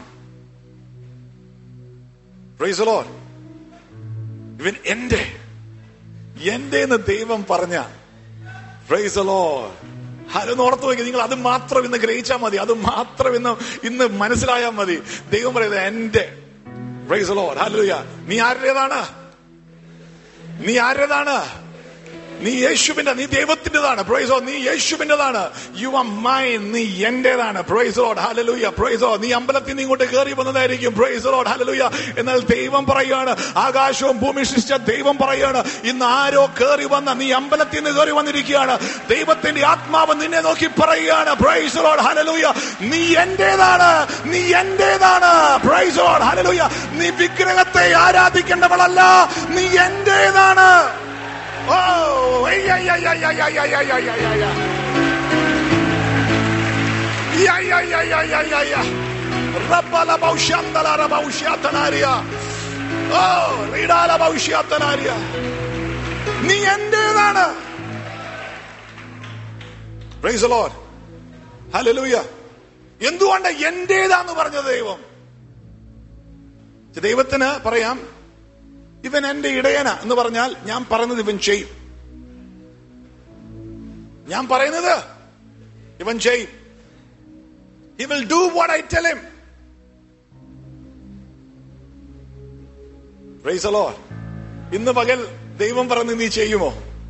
Speaker 2: praise the Lord. ഇവൻ എന്റെ എന്റെ എന്ന് ദൈവം പറഞ്ഞ പ്രൈസ് ലോഡ് അതൊന്ന് ഓർത്ത് നോക്കി നിങ്ങൾ അത് മാത്രം ഇന്ന് ഗ്രഹിച്ചാൽ മതി അത് മാത്രം ഇന്ന് ഇന്ന് മനസ്സിലായാൽ മതി ദൈവം പറയുന്നത് എന്റെ പ്രൈസ് ലോഡ് ഹല്ലേലൂയ നീ ആരുടേതാണ് നീ ആരുടേതാണ് നീ യേശുവിന്റെ നീ ദൈവത്തിൻ്റെതാണ് പ്രൈസോ നീ യേശുവിൻ്റെതാണ് യു ആർ മൈൻ നീ എന്റേതാണ് പ്രൈസ് ലോഡ് ഹല്ലേലൂയ പ്രൈസോ നീ അമ്പലത്തിൽ നിന്ന് ഇങ്ങോട്ട് കയറി വന്നതായിരിക്കും പ്രൈസ് ലോഡ് ഹല്ലേലൂയ എന്നാൽ ദൈവം പറയുകയാണ് ആകാശവും ഭൂമി സൃഷ്ടിച്ച ദൈവം പറയുകയാണ് ഇന്ന് ആരോ കയറി വന്ന നീ അമ്പലത്തിൽ നിന്ന് കയറി വന്നിരിക്കുകയാണ് ദൈവത്തിന്റെ ആത്മാവ് നിന്നെ നോക്കി പറയുകയാണ് പ്രൈസ് ലോഡ് ഹല്ലേലൂയ നീ എന്റേതാണ് നീ എന്റേതാണ് പ്രൈസ് ലോഡ് ഹല്ലേലൂയ നീ വിഗ്രഹത്തെ ആരാധിക്കേണ്ടവളല്ല നീ എന്റേതാണ് Oh, ay, ay, ay, ay, ay, ay, ay, ay, ay, ay, ay, ay. Ya, ya, ya, ya, ya, ya, ya. Rabbala baushandala rabaushyatanaria. Oh, റീഡാല ഭവിഷ്യാത്തനാരിയ നീ എന്റേതാണ് പ്രൈസ് ലോഡ് ഹല്ലേലൂയ എന്തുകൊണ്ട് എന്റേതാന്ന് പറഞ്ഞത് ദൈവം ദൈവത്തിന് പറയാം ഇവൻ എന്റെ ഇടയന എന്ന് പറഞ്ഞാൽ ഞാൻ പറയുന്നത് ഇവൻ ചെയ്യും ഞാൻ പറയുന്നത് ഇവൻ ചെയ്യും he will do what I tell him praise Lord ഇന്ന് പകൽ ദൈവം പറഞ്ഞ് നീ ചെയ്യുമോ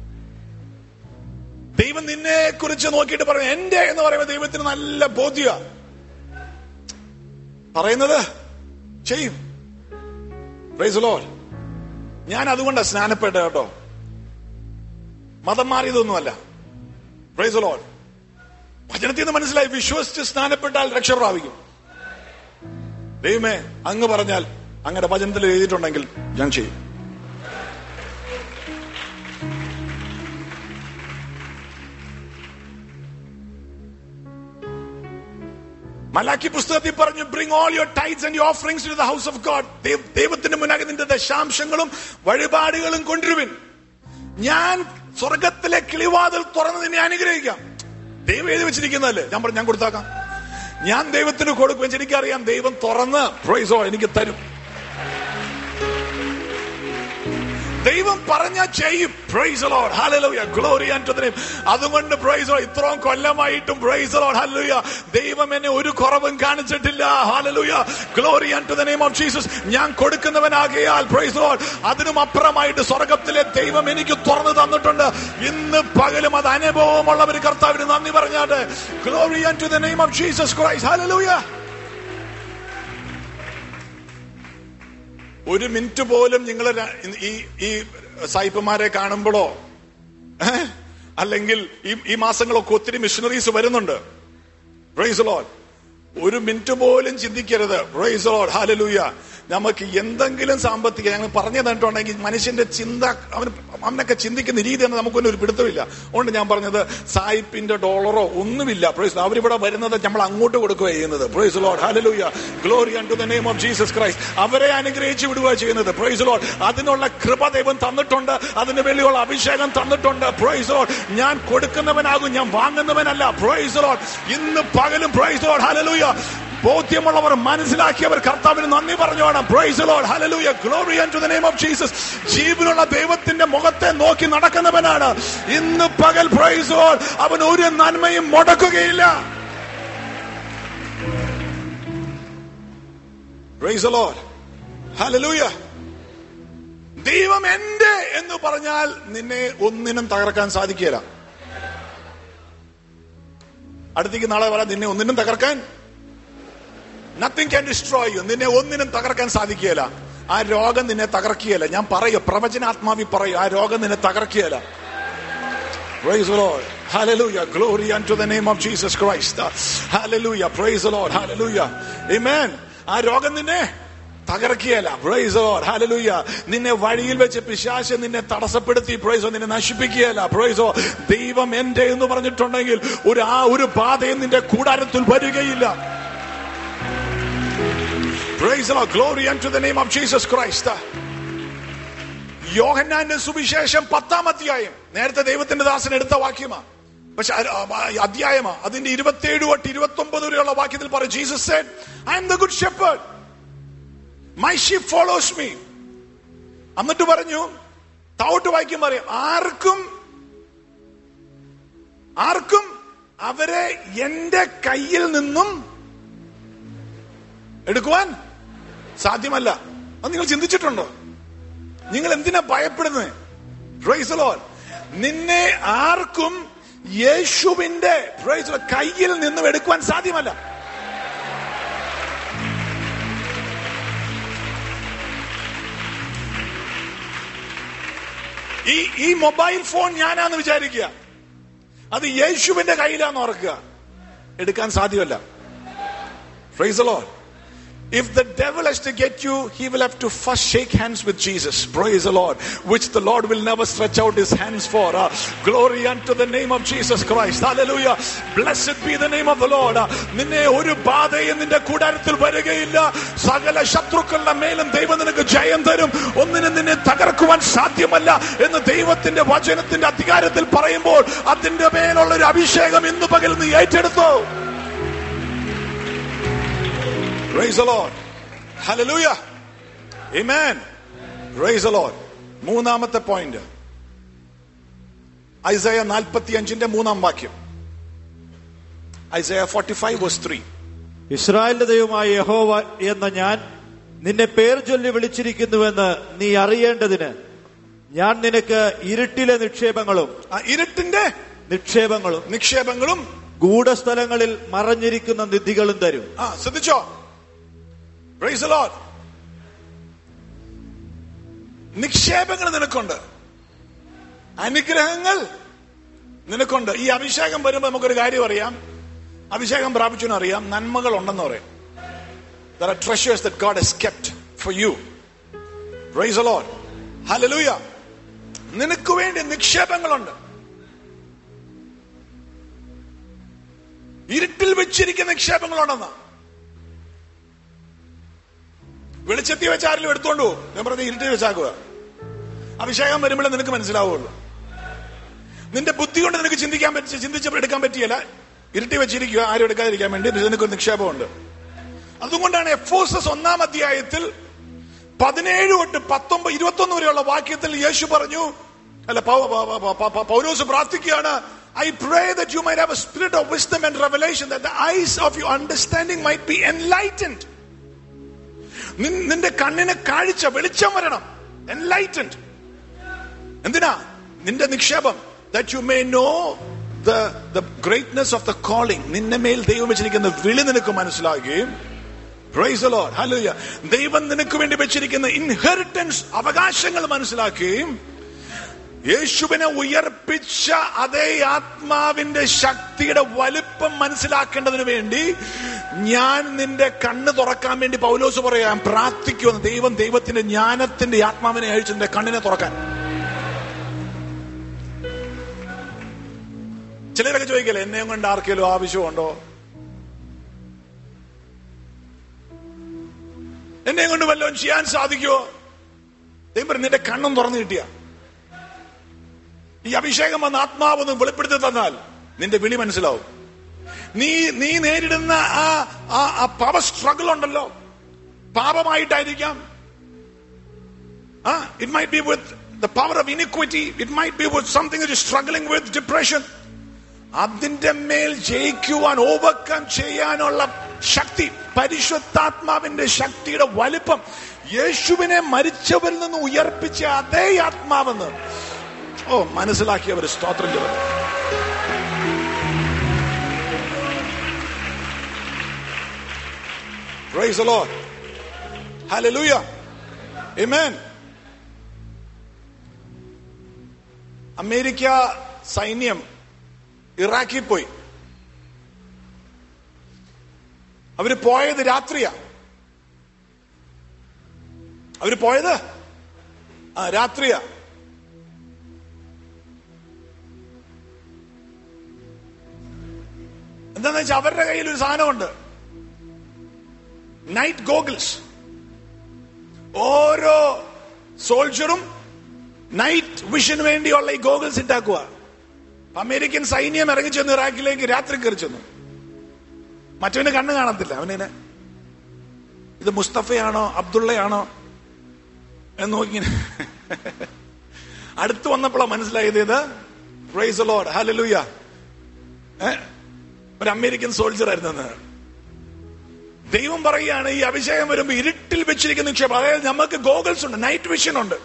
Speaker 2: ദൈവം നിന്നെ കുറിച്ച് നോക്കിയിട്ട് പറയും എന്റെ എന്ന് പറയുമ്പോൾ ദൈവത്തിന് നല്ല ബോധ്യ പറയുന്നത് ചെയ്യും പ്രൈസ് ലോർഡ് ഞാൻ അതുകൊണ്ടാണ് സ്നാനപ്പെട്ട കേട്ടോ മതം മാറിയതൊന്നുമല്ല പ്രൈസ് ലോഡ് വചനത്തിൽ നിന്ന് മനസ്സിലായി വിശ്വസിച്ച് സ്നാനപ്പെട്ടാൽ രക്ഷ പ്രാപിക്കും ദൈവമേ അങ്ങ് പറഞ്ഞാൽ അങ്ങയുടെ വചനത്തിൽ എഴുതിയിട്ടുണ്ടെങ്കിൽ ഞാൻ ചെയ്യും മലാക്കി പുസ്തകത്തിൽ പറഞ്ഞു bring all your tithes and your offerings to the house of God ദൈവത്തിന്റെ മുന്നാകെ നിന്റെ ദശാംശങ്ങളും വഴിപാടുകളും കൊണ്ടുവരുവിൻ ഞാൻ സ്വർഗത്തിലെ കിളിവാതിൽ തുറന്ന് നിന്നെ അനുഗ്രഹിക്കാം ദൈവം എഴുതി വെച്ചിരിക്കുന്നതല്ലേ ഞാൻ പറഞ്ഞു ഞാൻ കൊടുത്താക്കാം ഞാൻ ദൈവത്തിന് കൊടുക്കും എനിക്കറിയാം ദൈവം തുറന്ന് പ്രൈസോ എനിക്ക് തരും ദൈവം പറഞ്ഞ ചെയ്യും praise Lord hallelujah glory and the name അതുകൊണ്ട് പ്രൈസ് ലോഡ് ഇത്രയും കൊല്ലമായിട്ടും പ്രൈസ് ലോഡ് ഹല്ലേലൂയ ദൈവം എന്നെ ഒരു കുറവും കാണിച്ചിട്ടില്ല hallelujah glory and the name of Jesus ഞാൻ കൊടുക്കുന്നവനാകിയാൽ പ്രൈസ് ലോഡ് അതിനും അപ്പുറമായിട്ട് സ്വർഗത്തിലെ ദൈവം എനിക്ക് തുറന്നു തന്നിട്ടുണ്ട് ഇന്ന് പകലും അത് അനുഭവമുള്ളവർ കർത്താവിന് നന്ദി പറഞ്ഞാട്ടെ glory and the name of Jesus Christ hallelujah ഒരു മിനിറ്റ് പോലും നിങ്ങൾ ഈ ഈ സായിപ്പന്മാരെ കാണുമ്പോഴോ ഏ? അല്ലെങ്കിൽ ഈ ഈ മാസങ്ങളൊക്കെ ഒത്തിരി മിഷണറീസ് വരുന്നുണ്ട് പ്രൈസ് ലോഡ് ഒരു മിനിറ്റ് പോലും ചിന്തിക്കരുത് പ്രൈസ് ലോഡ് ഹാലലൂയ നമുക്ക് എന്തെങ്കിലും സാമ്പത്തിക ഞങ്ങൾ പറഞ്ഞു തന്നിട്ടുണ്ടെങ്കിൽ മനുഷ്യന്റെ ചിന്ത അവന് അവനൊക്കെ ചിന്തിക്കുന്ന രീതി തന്നെ നമുക്കൊന്നും ഒരു പിടുത്തമില്ല അതുകൊണ്ട് ഞാൻ പറഞ്ഞത് സായിപ്പിന്റെ ഡോളറോ ഒന്നുമില്ല പ്രൈസ് അവരിവിടെ വരുന്നത് നമ്മൾ അങ്ങോട്ട് കൊടുക്കുക ചെയ്യുന്നത് praise Lord hallelujah glory to the name of Jesus Christ അവരെ അനുഗ്രഹിച്ച് വിടുക ചെയ്യുന്നത് പ്രൈസ് ലോഡ് അതിനുള്ള കൃപ ദൈവം തന്നിട്ടുണ്ട് അതിന് വേണ്ടിയുള്ള അഭിഷേകം തന്നിട്ടുണ്ട് പ്രൈസ് ലോഡ് ഞാൻ കൊടുക്കുന്നവനാകും ഞാൻ വാങ്ങുന്നവനല്ല പ്രൈസ് ലോഡ് ഇന്ന് പകലും പ്രൈസ് ലോഡ് ഹാലലൂയ ബോധ്യമുള്ളവർ മനസ്സിലാക്കിയവർ കർത്താവിന് നന്ദി പറഞ്ഞു വേണം praise Lord hallelujah glory to the name of Jesus ജീവനുള്ള ദൈവത്തിന്റെ മുഖത്തെ നോക്കി നടക്കുന്നവനാണ് ഇന്ന് പകൽ പ്രൈസ് ലോഡ് അവൻ ഒരു നന്മയും മുടക്കുകയില്ല പ്രൈസ് ലോഡ് ഹല്ലേലൂയ ദൈവം എന്റെ എന്ന് പറഞ്ഞാൽ നിന്നെ ഒന്നിനും തകർക്കാൻ സാധിക്കില്ല അടുത്തേക്ക് നാളെ പറയാം നിന്നെ ഒന്നിനും തകർക്കാൻ നത്തിങ് ക്യാൻ ഡിസ്ട്രോയ് യു നിന്നെ ഒന്നിനും തകർക്കാൻ സാധിക്കുകയില്ല ആ രോഗം നിന്നെ തകർക്കുകയില്ല ഞാൻ പറയും പ്രവചനാത്മാവി പറയും ആ രോഗം നിന്നെ തകർക്കുകയില്ല Praise the Lord. Hallelujah. Glory unto the name of Jesus Christ. Hallelujah. Praise the Lord. Hallelujah. Amen. ആ രോഗം നിന്നെ തകർക്കുകയല്ല പ്രൈസ് ലോർഡ് ഹല്ലേലൂയ നിന്നെ വഴിയിൽ വെച്ച് പിശാശ് നിന്നെ തടസ്സപ്പെടുത്തി പ്രൈസോ നിന്നെ നശിപ്പിക്കുകയല്ല പ്രൈസോ ദൈവം എന്റെ എന്ന് പറഞ്ഞിട്ടുണ്ടെങ്കിൽ ഒരു ആ ഒരു പാതയും നിന്റെ കൂടാരത്തിൽ വരികയില്ല Praise the Lord. Glory unto the name of Jesus Christ. യോഹന്നാന്റെ സുവിശേഷം പത്താം അധ്യായം നേരത്തെ ദൈവത്തിന്റെ ദാസൻ എടുത്ത വാക്യമാ പക്ഷെ അത് ആ അധ്യായമാ അതിന്റെ ഇരുപത്തിയേഴ് തൊട്ട് ഇരുപത്തി ഒമ്പത് വരെയുള്ള വാക്യത്തിൽ പറയും Jesus said I am the good shepherd my sheep follows me എന്നിട്ട് പറഞ്ഞു താവോട്ട് വായിക്കും പറയും ആർക്കും ആർക്കും അവരെ എന്റെ കയ്യിൽ നിന്നും എടുക്കുവാൻ സാധ്യമല്ല അത് നിങ്ങൾ ചിന്തിച്ചിട്ടുണ്ടോ നിങ്ങൾ എന്തിനാ ഭയപ്പെടുന്നത് Praise the Lord. നിന്നെ ആർക്കും യേശുവിന്റെ praise the Lord, കയ്യിൽ നിന്നും എടുക്കുവാൻ സാധ്യമല്ല ഈ ഈ മൊബൈൽ ഫോൺ ഞാനാന്ന് വിചാരിക്കുക അത് യേശുവിന്റെ കയ്യിലാന്ന് ഓർക്കുക എടുക്കാൻ സാധ്യമല്ല Praise the Lord. If the devil has to get you, he will have to first shake hands with Jesus. Praise the Lord. Which the Lord will never stretch out his hands for. Uh, glory unto the name of Jesus Christ. Hallelujah. Blessed be the name of the Lord. Uh, നിന്നെ ഒരു ബാധയും നിന്റെ കൂടാരത്തിൽ വരികയില്ല സകല ശത്രുക്കളുടെ മേലും ദൈവം നിനക്ക് ജയം തരും ഒന്നിനും നിന്നെ തകർക്കുവാൻ സാധ്യമല്ല എന്ന് ദൈവത്തിന്റെ വചനത്തിന്റെ അധികാരത്തിൽ പറയുമ്പോൾ അതിന്റെ മേലുള്ള ഒരു അഭിഷേകം ഇന്ന് പകൽ നീ ഏറ്റെടുത്തോ Praise the Lord. Hallelujah. Amen. Praise the Lord. മൂന്നാമത്തെ പോയിന്റ് ഐസയ നാൽപ്പത്തി അഞ്ചിന്റെ മൂന്നാം വാക്യം Isaiah forty five verse three
Speaker 3: ഇസ്രായേലിന്റെ ദൈവമായ യഹോവ എന്ന ഞാൻ നിന്നെ പേർ ചൊല്ലി വിളിച്ചിരിക്കുന്നുവെന്ന് നീ അറിയേണ്ടതിന് ഞാൻ നിനക്ക് ഇരുട്ടിലെ നിക്ഷേപങ്ങളും
Speaker 2: ഇരുട്ടിന്റെ
Speaker 3: നിക്ഷേപങ്ങളും
Speaker 2: നിക്ഷേപങ്ങളും
Speaker 3: ഗൂഢസ്ഥലങ്ങളിൽ മറഞ്ഞിരിക്കുന്ന നിധികളും തരും
Speaker 2: ആ ശ്രദ്ധിച്ചോ പ്രൈസ് ലോഡ് നിക്ഷേപങ്ങൾ നിനക്കുണ്ട് അനുഗ്രഹങ്ങൾ നിനക്കുണ്ട് ഈ അഭിഷേകം വരുമ്പോൾ നമുക്കൊരു കാര്യം അറിയാം അഭിഷേകം പ്രാപിച്ചു അറിയാം നന്മകൾ ഉണ്ടെന്ന് പറയും There are treasures that God has kept for you. Praise the Lord. Hallelujah. നിനക്ക് വേണ്ടി നിക്ഷേപങ്ങളുണ്ട് ഇരുട്ടിൽ വെച്ചിരിക്കുന്ന നിക്ഷേപങ്ങളുണ്ടെന്ന് വെളിച്ചത്തി വെച്ച് ആരെങ്കിലും എടുത്തോണ്ട് പോകും ഞാൻ പറഞ്ഞ ഇരുട്ടിൽ വെച്ചാക്കുക അഭിഷേകം വരുമ്പോഴേ നിനക്ക് മനസ്സിലാവുള്ളൂ നിന്റെ ബുദ്ധി കൊണ്ട് നിനക്ക് ചിന്തിക്കാൻ പറ്റി ചിന്തിച്ചപ്പോൾ എടുക്കാൻ പറ്റിയല്ല ഇരുട്ടി വെച്ചിരിക്കുക ആരും എടുക്കാതിരിക്കാൻ വേണ്ടി നിനക്ക് ഒരു നിക്ഷേപമുണ്ട് അതുകൊണ്ടാണ് എഫോസസ് ഒന്നാം അധ്യായത്തിൽ പതിനേഴ് തൊട്ട് പത്തൊമ്പത് ഇരുപത്തൊന്ന് വരെയുള്ള വാക്യത്തിൽ യേശു പറഞ്ഞു അല്ല പൗ- പൗ- പൗ- പൗ- പൗ- പൗലോസ് പ്രാർത്ഥിക്കുകയാണ് I pray that you might have a spirit of wisdom and revelation that the eyes of your understanding might be enlightened നിന്റെ കണ്ണിന് കാഴ്ച വെളിച്ചം വരണം എൻലൈറ്റൻഡ് എന്തിനാ നിന്റെ നിക്ഷേപം that you may know the the greatness of the calling നിന്നെ മേൽ ദൈവം വെച്ചിരിക്കുന്ന വിളി നിനക്ക് മനസ്സിലാകുകയും Praise the Lord. Hallelujah. ദൈവം നിനക്ക് വേണ്ടി വെച്ചിരിക്കുന്ന ഇൻഹെറിറ്റൻസ് അവകാശങ്ങൾ മനസ്സിലാക്കുകയും യേശുവിനെ ഉയർപ്പിച്ച അതേ ആത്മാവിന്റെ ശക്തിയുടെ വലിപ്പം മനസ്സിലാക്കേണ്ടതിന് വേണ്ടി ഞാൻ നിന്റെ കണ്ണ് തുറക്കാൻ വേണ്ടി പൗലോസ് പറയാം പ്രാർത്ഥിക്കുമെന്ന് ദൈവം ദൈവത്തിന്റെ ജ്ഞാനത്തിന്റെ ആത്മാവിനെ അഴിച്ച് നിന്റെ കണ്ണിനെ തുറക്കാൻ ചിലരൊക്കെ ചോദിക്കല്ലേ എന്നെയും കൊണ്ട് ആർക്കെങ്കിലും ആവശ്യമുണ്ടോ എന്നെ കൊണ്ട് വല്ലതും ചെയ്യാൻ സാധിക്കുമോ ദൈവം പറഞ്ഞു നിന്റെ കണ്ണും തുറന്നു കിട്ടിയ ഈ അഭിഷേകം വന്ന് ആത്മാവൊന്ന് വെളിപ്പെടുത്തി തന്നാൽ നിന്റെ വിളി മനസ്സിലാവും നീ നീ നേരിടുന്ന ആ ആ പവർ സ്ട്രഗിൾ ഉണ്ടല്ലോ പാപമായിട്ടായിരിക്കാം ആ it might be with the power of iniquity it might be with something struggling with depression അതിന്റെ മേൽ ജയിക്കുവാൻ ഓവർകം ചെയ്യാനുള്ള ശക്തി പരിശുദ്ധാത്മാവിന്റെ ശക്തിയുടെ വലിപ്പം യേശുവിനെ മരിച്ചവരിൽ നിന്ന് ഉയർപ്പിച്ച അതേ ആത്മാവെന്ന് ഓ മനസ്സിലാക്കിയവർ സ്തോത്രം ചെയ്തത് Praise the Lord. Hallelujah. Amen. America സൈന്യം ഇറാഖിൽ പോയി അവര് പോയത് രാത്രിയാ അവര് പോയത് ആ രാത്രിയാ എന്താന്ന് വെച്ചാൽ അവരുടെ കയ്യിൽ ഒരു സാധനമുണ്ട് നൈറ്റ് ഗോഗിൾസ് ഓരോ സോൾജറും നൈറ്റ് വിഷന് വേണ്ടിയുള്ള ഈ ഗോഗിൾസ് ഉണ്ടാക്കുക അമേരിക്കൻ സൈന്യം ഇറങ്ങി ചെന്ന് ഇറാഖിലേക്ക് രാത്രി കയറി ചെന്നു മറ്റവന് കണ്ണ് കാണത്തില്ല അവനിങ്ങനെ ഇത് മുസ്തഫയാണോ അബ്ദുള്ളയാണോ എന്ന് നോക്കിങ്ങനെ അടുത്ത് വന്നപ്പോഴാണ് മനസ്സിലായത് ഇത് പ്രൈസ് ലോഡ് ഹലലൂയ ഒരു അമേരിക്കൻ സോൾജർ ആയിരുന്നെന്ന് ദൈവം പറയുകയാണ് ഈ അഭിഷേകം വരുമ്പോ ഇരുട്ടിൽ വെച്ചിരിക്കുന്ന നിക്ഷേപം അതായത് നമുക്ക് ഗോഗിൾസ് ഉണ്ട് നൈറ്റ് വിഷൻ ഉണ്ട്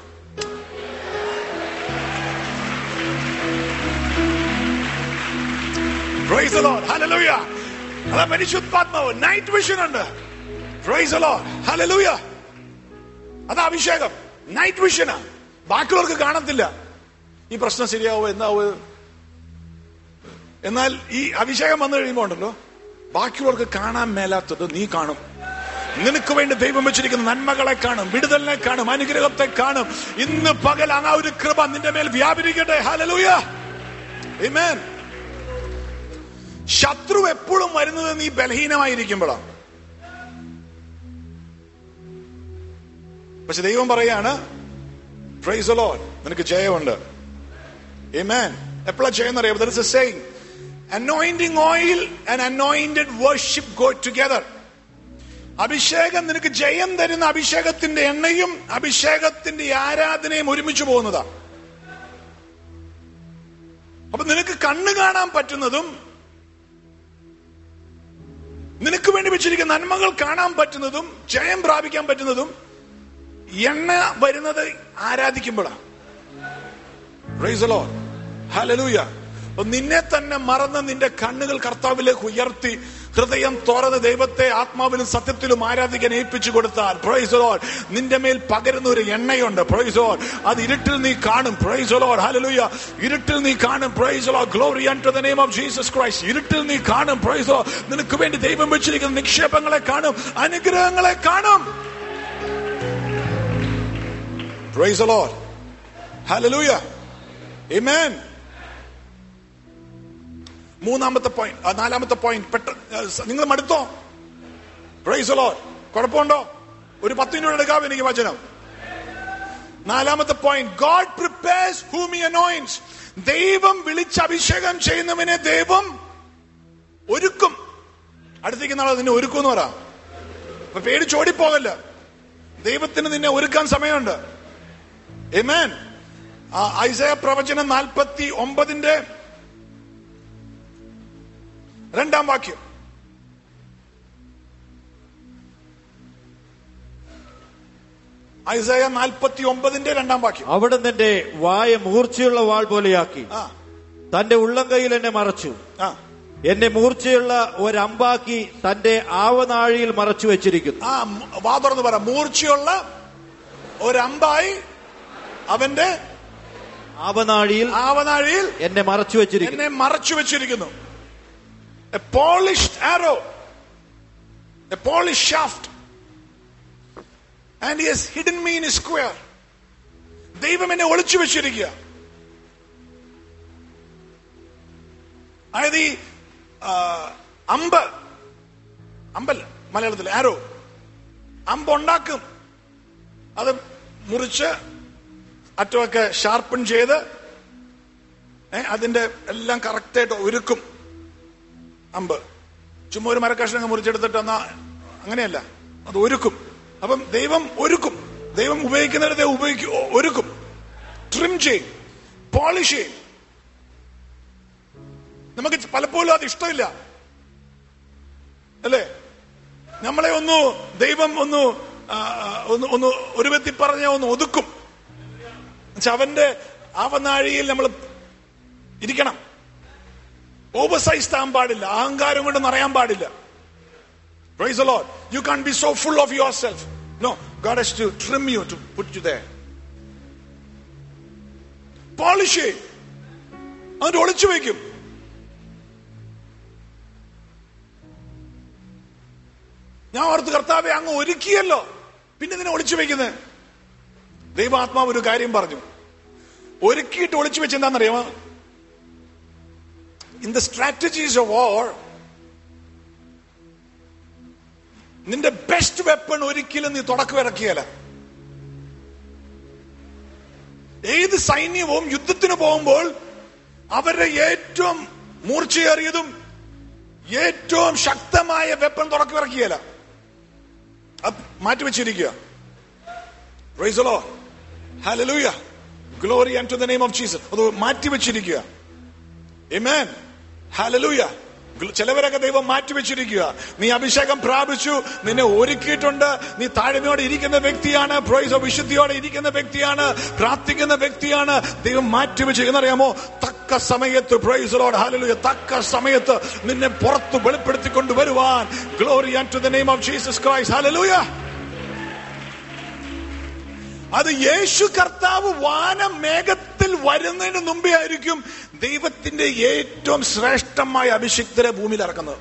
Speaker 2: Praise the Lord. Hallelujah. അതാ പരിശുദ്ധാത്മാവ് നൈറ്റ് വിഷൻ ഉണ്ട് Praise the Lord. Hallelujah. അതാ അഭിഷേകം നൈറ്റ് വിഷനാ ബാക്കിയുള്ളവർക്ക് കാണത്തില്ല ഈ പ്രശ്നം ശരിയാവോ എന്താവോ എന്നാൽ ഈ അഭിഷേകം വന്നു കഴിയുമ്പോ ഉണ്ടല്ലോ ബാക്കിയുള്ളവർക്ക് കാണാൻ മേലാത്തത് നീ കാണും നിനക്ക് വേണ്ടി ദൈവം വെച്ചിരിക്കുന്ന നന്മകളെ കാണും വിടുതലിനെ കാണും അനുഗ്രഹത്തെ കാണും ഇന്ന് പകൽ ആ ഒരു കൃപ നിന്റെ മേൽ വ്യാപരിക്കട്ടെ ഹലലൂയ Amen. ശത്രു എപ്പോഴും വരുന്നത് നീ ബലഹീനമായിരിക്കുമ്പോഴാണ് പക്ഷെ ദൈവം പറയാണ് പ്രൈസ് ലോഡ് നിനക്ക് ജയമുണ്ട് Amen. എപ്പോഴാ ചെയ്യുന്ന അറിയാം there is a saying anointing oil and anointed worship go together അഭിഷേകം നിനക്ക് ജയം തരുന്ന അഭിഷേകത്തിന്റെ എണ്ണയും അഭിഷേകത്തിന്റെ ആരാധനയും ഒരുമിച്ച് പോകുന്നതാ അപ്പൊ നിനക്ക് കണ്ണ് കാണാൻ പറ്റുന്നതും നിനക്ക് വേണ്ടി വെച്ചിരിക്കുന്ന നന്മകൾ കാണാൻ പറ്റുന്നതും ജയം പ്രാപിക്കാൻ പറ്റുന്നതും എണ്ണ വരുന്നത് ആരാധിക്കുമ്പോഴാണ് Praise the Lord. Hallelujah. അപ്പൊ നിന്നെ തന്നെ മറന്ന് നിന്റെ കണ്ണുകൾ കർത്താവിലേക്ക് ഉയർത്തി ഹൃദയം തുറന്ന് ദൈവത്തെ ആത്മാവിലും സത്യത്തിലും ആരാധിക്കാൻ ഏൽപ്പിച്ചു കൊടുത്താൽ പ്രൈസ് ലോഡ് നിന്റെ മേൽ പകരുന്ന ഒരു എണ്ണയുണ്ട് പ്രൈസ് ലോഡ് അത് ഇരുട്ടിൽ നീ കാണും പ്രൈസ് ലോഡ് ഹല്ലേലൂയ ഇരുട്ടിൽ നീ കാണും praise Lord glory to the name of Jesus Christ ഇരുട്ടിൽ നീ കാണും പ്രൈസ് ലോഡ് നിനക്ക് വേണ്ടി ദൈവം വെച്ചിരിക്കുന്ന നിക്ഷേപങ്ങളെ കാണും അനുഗ്രഹങ്ങളെ കാണും പ്രൈസ് ലോഡ് ഹല്ലേലൂയ Amen. മൂന്നാമത്തെ പോയിന്റ് നാലാമത്തെ പോയിന്റ് പെട്ട നിങ്ങൾ മടുത്തോ പ്രൈസ് ലോ കുഴപ്പമുണ്ടോ ഒരു പത്ത് മിനിറ്റ് എടുക്കാം എനിക്ക് വചനം നാലാമത്തെ point God prepares whom he anoints ദൈവം വിളിച്ച് അഭിഷേകം ചെയ്യുന്നവനെ ദൈവം ഒരുക്കും അടുത്തേക്ക് നാളെ നിന്നെ ഒരുക്കും എന്ന് പറ അപ്പൊ പേടിച്ചോടിപ്പോകല്ല ദൈവത്തിന് നിന്നെ ഒരുക്കാൻ സമയമുണ്ട് Amen. ആ ഐസയ പ്രവചനം നാൽപ്പത്തി ഒമ്പതിന്റെ രണ്ടാം വാക്യം ഐസയ നാൽപ്പത്തി ഒമ്പതിന്റെ രണ്ടാം വാക്യം
Speaker 3: അവിടെ നിന്റെ വായ മൂർച്ചയുള്ള വാൾ പോലെയാക്കി
Speaker 2: ആ
Speaker 3: തന്റെ ഉള്ളം കൈയിൽ എന്നെ മറച്ചു
Speaker 2: ആ
Speaker 3: എന്നെ മൂർച്ചയുള്ള ഒരമ്പാക്കി തന്റെ ആവനാഴിയിൽ മറച്ചു വെച്ചിരിക്കുന്നു
Speaker 2: ആ മ- വാ തുറന്ന് പറ മൂർച്ചയുള്ള ഒരമ്പായി അവന്റെ
Speaker 3: ആവനാഴിയിൽ
Speaker 2: ആവനാഴിയിൽ
Speaker 3: എന്നെ മറച്ചു വെച്ചിരിക്കുന്നു
Speaker 2: എന്നെ മറച്ചു വെച്ചിരിക്കുന്നു a polished arrow a polish shaft and yes hidden me in square ദൈവം എന്നെ ഒളിച്ചു വെച്ചിരിക്കുക അതായത് ഈ ആ, അമ്പ് അമ്പല്ല മലയാളത്തിൽ ആരോ അമ്പ് ഉണ്ടാക്കും അത് മുറിച്ച് അറ്റമൊക്കെ ഷാർപ്പൺ ചെയ്ത് ഏ, അതിന്റെ എല്ലാം കറക്റ്റായിട്ട് ഒരുക്കും അമ്പ് ചുമ്മാ ഒരു മരക്കഷ്ണം മുറിച്ചെടുത്തിട്ട് എന്നാ അങ്ങനെയല്ല അത് ഒരുക്കും അപ്പം ദൈവം ഒരുക്കും ദൈവം ഉപയോഗിക്കുന്നിടത്തെ ഉപയോഗിക്കും ഒ- ഒരുക്കും ട്രിം ചെയ്യും പോളിഷ് ചെയ്യും നമുക്ക് പലപ്പോഴും അത് ഇഷ്ടമില്ല അല്ലേ നമ്മളെ ഒന്ന് ദൈവം ഒന്ന് ആ, ആ, ഒന്ന് ഒന്ന് ഒരു വ്യക്തി പറഞ്ഞ ഒന്ന് ഒതുക്കും എന്നുവെച്ചാ അവന്റെ ആവനാഴിയിൽ നമ്മൾ ഇരിക്കണം ഓവർ സൈസ് താൻ പാടില്ല അഹങ്കാരം കൊണ്ട് നിറയാൻ പാടില്ല Praise the Lord. You can't be so full of yourself. No, God has to trim you to put you there. Polish ചെയ്യും എന്നിട്ട് ഒളിച്ചു വയ്ക്കും ഞാൻ ഓർത്ത് കർത്താവെ അങ്ങ് ഒരുക്കിയല്ലോ പിന്നെ ഇതിനെ ഒളിച്ചു വെക്കുന്നത് ദൈവാത്മാവ് ഒരു കാര്യം പറഞ്ഞു ഒരുക്കിയിട്ട് ഒളിച്ചു വെച്ച് എന്താണെന്നറിയാമോ in the strategies of war നിന്റെ ബെസ്റ്റ് വെപ്പൺ ഒരിക്കലും നീ തുടക്കം ഇറക്കിയല്ല ഏത് സൈന്യവും യുദ്ധത്തിന് പോകുമ്പോൾ അവരുടെ ഏറ്റവും മൂർച്ചയേറിയതും ഏറ്റവും ശക്തമായ വെപ്പൺ തുടക്കം ഇറക്കിയല്ല മാറ്റിവെച്ചിരിക്കുക praise Lord hallelujah glory and to the name of Jesus അത് മാറ്റിവെച്ചിരിക്കുക Amen. Hallelujah. ചിലവരൊക്കെ ദൈവം മാറ്റിവെച്ചിരിക്കുക നീ അഭിഷേകം പ്രാപിച്ചു നിന്നെ ഒരുക്കിയിട്ടുണ്ട് നീ താഴ്മയോടെ ഇരിക്കുന്ന വ്യക്തിയാണ് പ്രൈസോ വിശുദ്ധിയോടെ ഇരിക്കുന്ന വ്യക്തിയാണ് പ്രാർത്ഥിക്കുന്ന വ്യക്തിയാണ് ദൈവം മാറ്റിവെച്ച് എന്നറിയാമോ തക്ക സമയത്ത് പ്രൈസലോട് ഹാലലുയ തക്ക സമയത്ത് നിന്നെ പുറത്ത് വെളിപ്പെടുത്തിക്കൊണ്ട് വരുവാൻ glory and to the name of Jesus Christ hallelujah അത് യേശു കർത്താവ് വാനം മേഘത്തിൽ വരുന്നതിന് മുമ്പേ ആയിരിക്കും ദൈവത്തിന്റെ ഏറ്റവും ശ്രേഷ്ഠമായ അഭിഷിക്തരെ ഭൂമിയിൽ ഇറക്കുന്നത്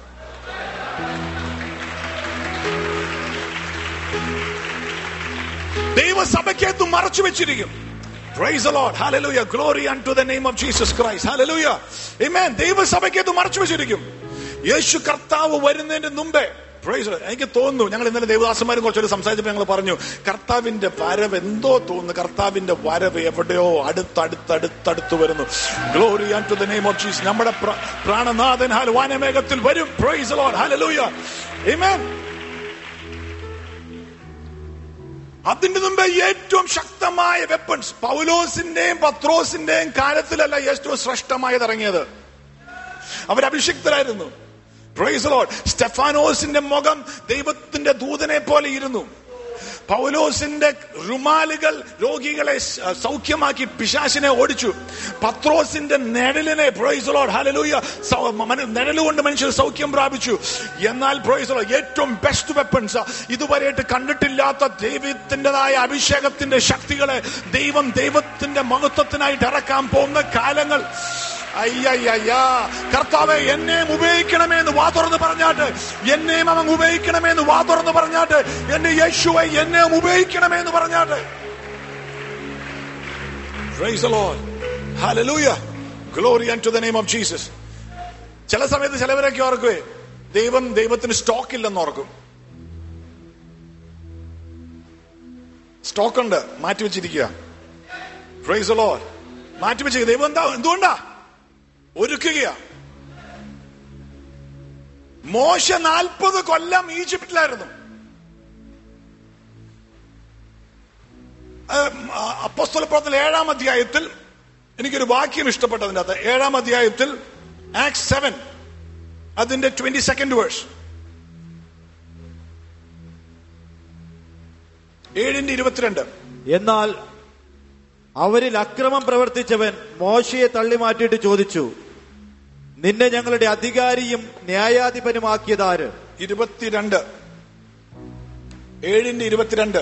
Speaker 2: ദൈവസഭയ്ക്കകത്ത് മറച്ചു വെച്ചിരിക്കും Praise the Lord. Hallelujah. Glory unto the name of Jesus Christ. Hallelujah. Amen. ദൈവസഭയ്ക്കകത്ത് മറച്ചു വെച്ചിരിക്കും യേശു കർത്താവ് വരുന്നതിന് മുമ്പേ പ്രൈസ് എനിക്ക് തോന്നുന്നു ഞങ്ങൾ ഇന്നലെ ദേവദാസന്മാരും കുറച്ചൊരു സംസാരിച്ചപ്പോൾ ഞങ്ങൾ പറഞ്ഞു കർത്താവിന്റെ വരവ് എന്തോ തോന്നുന്നു കർത്താവിന്റെ വരവ് എവിടെയോ അടുത്തടുത്തടുത്തടുത്ത് വരുന്നു glory and to the name of Jesus നമ്മുടെ പ്ര- പ്രാണനാഥൻ ഹാൽ വാനമേഘത്തിൽ വരും പ്രൈസ് ലോർഡ് ഹല്ലേലൂയ ആമേൻ അതിന്റെ മുമ്പേ ഏറ്റവും ശക്തമായ വെപ്പൺസ് പൗലോസിന്റെയും പത്രോസിന്റെയും കാലത്തിലല്ല ഏറ്റവും ശ്രേഷ്ഠമായത് ഇറങ്ങിയത് അവരഭിഷിക്തരായിരുന്നു പ്രൈസ് ലോഡ് സ്റ്റെഫാനോസിന്റെ മുഖം ദൈവത്തിന്റെ ദൂതനെ പോലെ ഇരുന്നു പൗലോസിന്റെ റുമാലുകൾ രോഗികളെ സ- സൗഖ്യമാക്കി പിശാശിനെ ഓടിച്ചു പത്രോസിന്റെ നിഴലിനെ പ്രൈസ് ലോഡ് ഹലലൂയ നിഴല് കൊണ്ട് മനുഷ്യർ സൗഖ്യം പ്രാപിച്ചു എന്നാൽ പ്രൈസ് ലോഡ് ഏറ്റവും ബെസ്റ്റ് വെപ്പൺസ് ഇതുവരെയായിട്ട് കണ്ടിട്ടില്ലാത്ത ദൈവത്തിൻ്റെതായ അഭിഷേകത്തിന്റെ ശക്തികളെ ദൈവം ദൈവത്തിന്റെ മഹത്വത്തിനായിട്ട് ഇറക്കാൻ പോകുന്ന കാലങ്ങൾ അയ്യയ്യാ കർത്താവെ എന്നെയും ഉപയോഗിക്കണമേ എന്ന് വാ തുറന്ന് പറഞ്ഞാട്ട് എന്നെയും അവൻ ഉപയോഗിക്കണമേ എന്ന് വാ തുറന്ന് പറഞ്ഞാട്ട് എന്റെ യേശുവെ എന്നെയും ഉപയോഗിക്കണമേ എന്ന് പറഞ്ഞാട്ട് Praise the Lord. Hallelujah. Glory unto the name of Jesus. ചില സമയത്ത് ചിലവരൊക്കെ ഓർക്കുവേ ദൈവം ദൈവത്തിന് സ്റ്റോക്ക് ഇല്ലെന്ന് ഓർക്കും സ്റ്റോക്ക് ഉണ്ട് മാറ്റിവെച്ചിരിക്കുക പ്രൈസ് ലോ മാറ്റിവെച്ചിരിക്കുക ദൈവം എന്താ എന്തുകൊണ്ടാ ഒരുക്കുകയാ മോശ നാൽപ്പത് കൊല്ലം ഈജിപ്തിലായിരുന്നു അപ്പസ്തല പ്രവർത്തന ഏഴാം അധ്യായത്തിൽ എനിക്കൊരു വാക്യം ഇഷ്ടപ്പെട്ടതിന്റെ അകത്ത് ഏഴാം അധ്യായത്തിൽ ആക്ട് സെവൻ അതിന്റെ ട്വന്റി സെക്കൻഡ് വേഴ്സ് ഏഴിന്റെ ഇരുപത്തിരണ്ട്
Speaker 3: എന്നാൽ അവരിൽ അക്രമം പ്രവർത്തിച്ചവൻ മോശയെ തള്ളി മാറ്റിയിട്ട് ചോദിച്ചു നിന്നെ ഞങ്ങളുടെ അധികാരിയും ന്യായാധിപനുമാക്കിയതാര്
Speaker 2: ഇരുപത്തിരണ്ട് ഏഴിന്റെ ഇരുപത്തിരണ്ട്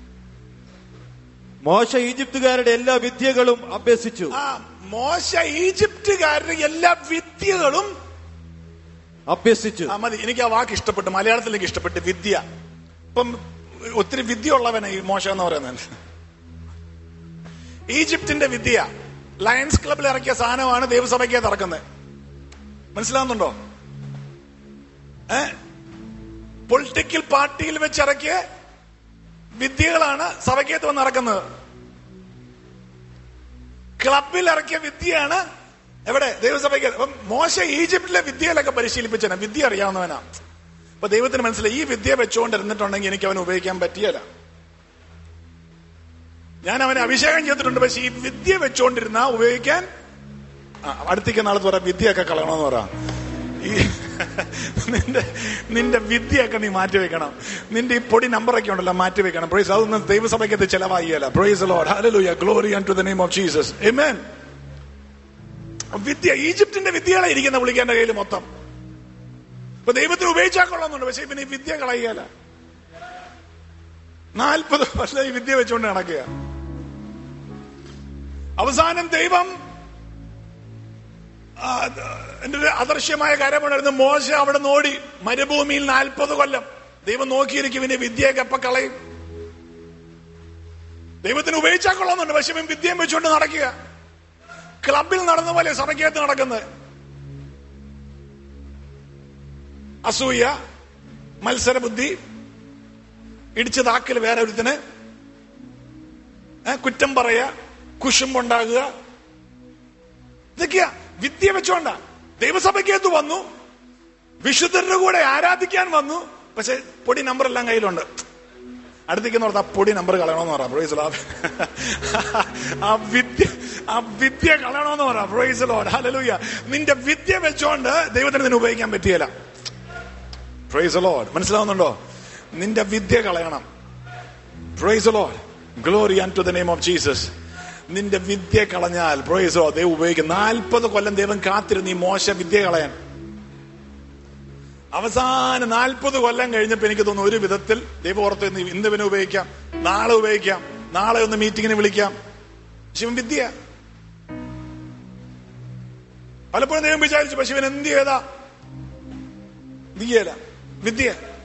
Speaker 3: മോശ ഈജിപ്തുകാരുടെ എല്ലാ വിദ്യകളും അഭ്യസിച്ചു
Speaker 2: ആ മോശ ഈജിപ്തുകാരുടെ എല്ലാ വിദ്യകളും
Speaker 3: അഭ്യസിച്ചു
Speaker 2: ആ മതി എനിക്ക് ആ വാക്ക് ഇഷ്ടപ്പെട്ടു മലയാളത്തിൽ എനിക്ക് ഇഷ്ടപ്പെട്ടു വിദ്യ ഇപ്പം ഒത്തിരി വിദ്യ ഉള്ളവനാ ഈ മോശ എന്ന് പറയുന്നത് ഈജിപ്തിന്റെ വിദ്യ ലയൺസ് ക്ലബിൽ ഇറക്കിയ സാധനമാണ് ദൈവസഭയ്ക്ക് ഇറക്കുന്നത് മനസ്സിലാവുന്നുണ്ടോ ഏ പൊളിറ്റിക്കൽ പാർട്ടിയിൽ വെച്ച് ഇറക്കിയ വിദ്യകളാണ് സഭയ്ക്കകത്ത് വന്ന് ഇറക്കുന്നത് ക്ലബിൽ ഇറക്കിയ വിദ്യയാണ് എവിടെ ദൈവസഭയ്ക്ക് അപ്പം മോശ ഈജിപ്തിലെ വിദ്യയിലൊക്കെ പരിശീലിപ്പിച്ചാണ് വിദ്യ അറിയാവുന്നവനാ അപ്പൊ ദൈവത്തിന് മനസ്സിലായി ഈ വിദ്യ വെച്ചുകൊണ്ട് ഇരുന്നിട്ടുണ്ടെങ്കിൽ എനിക്ക് അവനെ ഉപയോഗിക്കാൻ പറ്റിയല്ല ഞാൻ അവനെ അഭിഷേകം ചെയ്തിട്ടുണ്ട് പക്ഷെ ഈ വിദ്യ വെച്ചുകൊണ്ടിരുന്ന ഉപയോഗിക്കാൻ ആ, അടുത്തേക്ക് നാളെ പറയാം വിദ്യയൊക്കെ കളയണമെന്ന് പറയാം ഈ നിന്റെ നിന്റെ വിദ്യയൊക്കെ നീ മാറ്റി വെക്കണം നിന്റെ ഈ പൊടി നമ്പറൊക്കെ ഉണ്ടല്ലോ മാറ്റി വെക്കണം പ്രൈസ് അതൊന്നും ദൈവസഭയ്ക്കത് ചെലവായില്ല praise Lord hallelujah glory to the name of Jesus amen വിദ്യ ഈജിപ്തിന്റെ വിദ്യകളെ ഇരിക്കുന്ന വിളിക്കേണ്ട കയ്യിൽ മൊത്തം ഇപ്പൊ ദൈവത്തിന് ഉപയോഗിച്ചാൽ കൊള്ളാമെന്നുണ്ട് പക്ഷെ ഇവന് ഈ വിദ്യ കളയുകയല്ല നാൽപ്പത് വർഷം ഈ വിദ്യ വെച്ചുകൊണ്ട് നടക്കുക അവസാനം ദൈവം ആ, എന്റെ ഒരു അദൃശ്യമായ കാര്യമുണ്ടായിരുന്നു മോശ അവിടെ നോടി മരുഭൂമിയിൽ നാൽപ്പത് കൊല്ലം ദൈവം നോക്കിയിരിക്കും ഇവന്റെ വിദ്യയൊക്കെ എപ്പ കളയും ദൈവത്തിന് ഉപയോഗിച്ചാൽ കൊള്ളാമെന്നുണ്ട് പക്ഷെ ഇവൻ വിദ്യയും വെച്ചുകൊണ്ട് നടക്കുക ക്ലബിൽ നടന്ന പോലെ സഭയ്ക്കകത്ത് നടക്കുന്നത് അസൂയ മത്സരബുദ്ധി ഇടിച്ചു താക്കൽ വേറെ ഒരുത്തിന് ഏ, കുറ്റം പറയുക കുശുമ്പുണ്ടാകുക ഇതൊക്കെയാ വിദ്യ വെച്ചോണ്ടാ ദൈവസഭയ്ക്കകത്ത് വന്നു വിശുദ്ധരുടെ കൂടെ ആരാധിക്കാൻ വന്നു പക്ഷെ പൊടി നമ്പർ എല്ലാം കയ്യിലുണ്ട് അടുത്തേക്ക് ഓർത്ത് ആ പൊടി നമ്പർ കളയണമെന്ന് പറയാം പ്രൊയ്സ് ലോഡ് ആ വിദ്യ ആ വിദ്യ കളയണമെന്ന് പറയാം പ്രൊയ്സ് ലോഡ് ഹല്ലേലൂയ നിന്റെ വിദ്യ വെച്ചോണ്ട് ദൈവത്തിന് നിന്നെ ഉപയോഗിക്കാൻ പറ്റിയല്ല പ്രൊയ്സ് ലോഡ് മനസ്സിലാവുന്നുണ്ടോ നിന്റെ വിദ്യ കളയണം praise Lord glory and to the name of Jesus നിന്റെ വിദ്യ കളഞ്ഞാൽ പ്രൊയ്സ് ലോഡ് ദൈവം ഉപയോഗിക്കും നാൽപ്പത് കൊല്ലം ദൈവം കാത്തിരുന്ന് ഈ മോശ വിദ്യ കളയാൻ അവസാന നാൽപ്പത് കൊല്ലം കഴിഞ്ഞപ്പോ എനിക്ക് തോന്നുന്നു ഒരു വിധത്തിൽ ദൈവം ഓർത്ത് ഇന്ന് ഇന്ന് ഇവനെ ഉപയോഗിക്കാം നാളെ ഉപയോഗിക്കാം നാളെ ഒന്ന് മീറ്റിങ്ങിന് വിളിക്കാം ശിവൻ വിദ്യ പലപ്പോഴും ദൈവം വിചാരിച്ചു പക്ഷെ ഇവൻ എന്ത് ചെയ്താ വിദ്യയല്ല വിദ്യ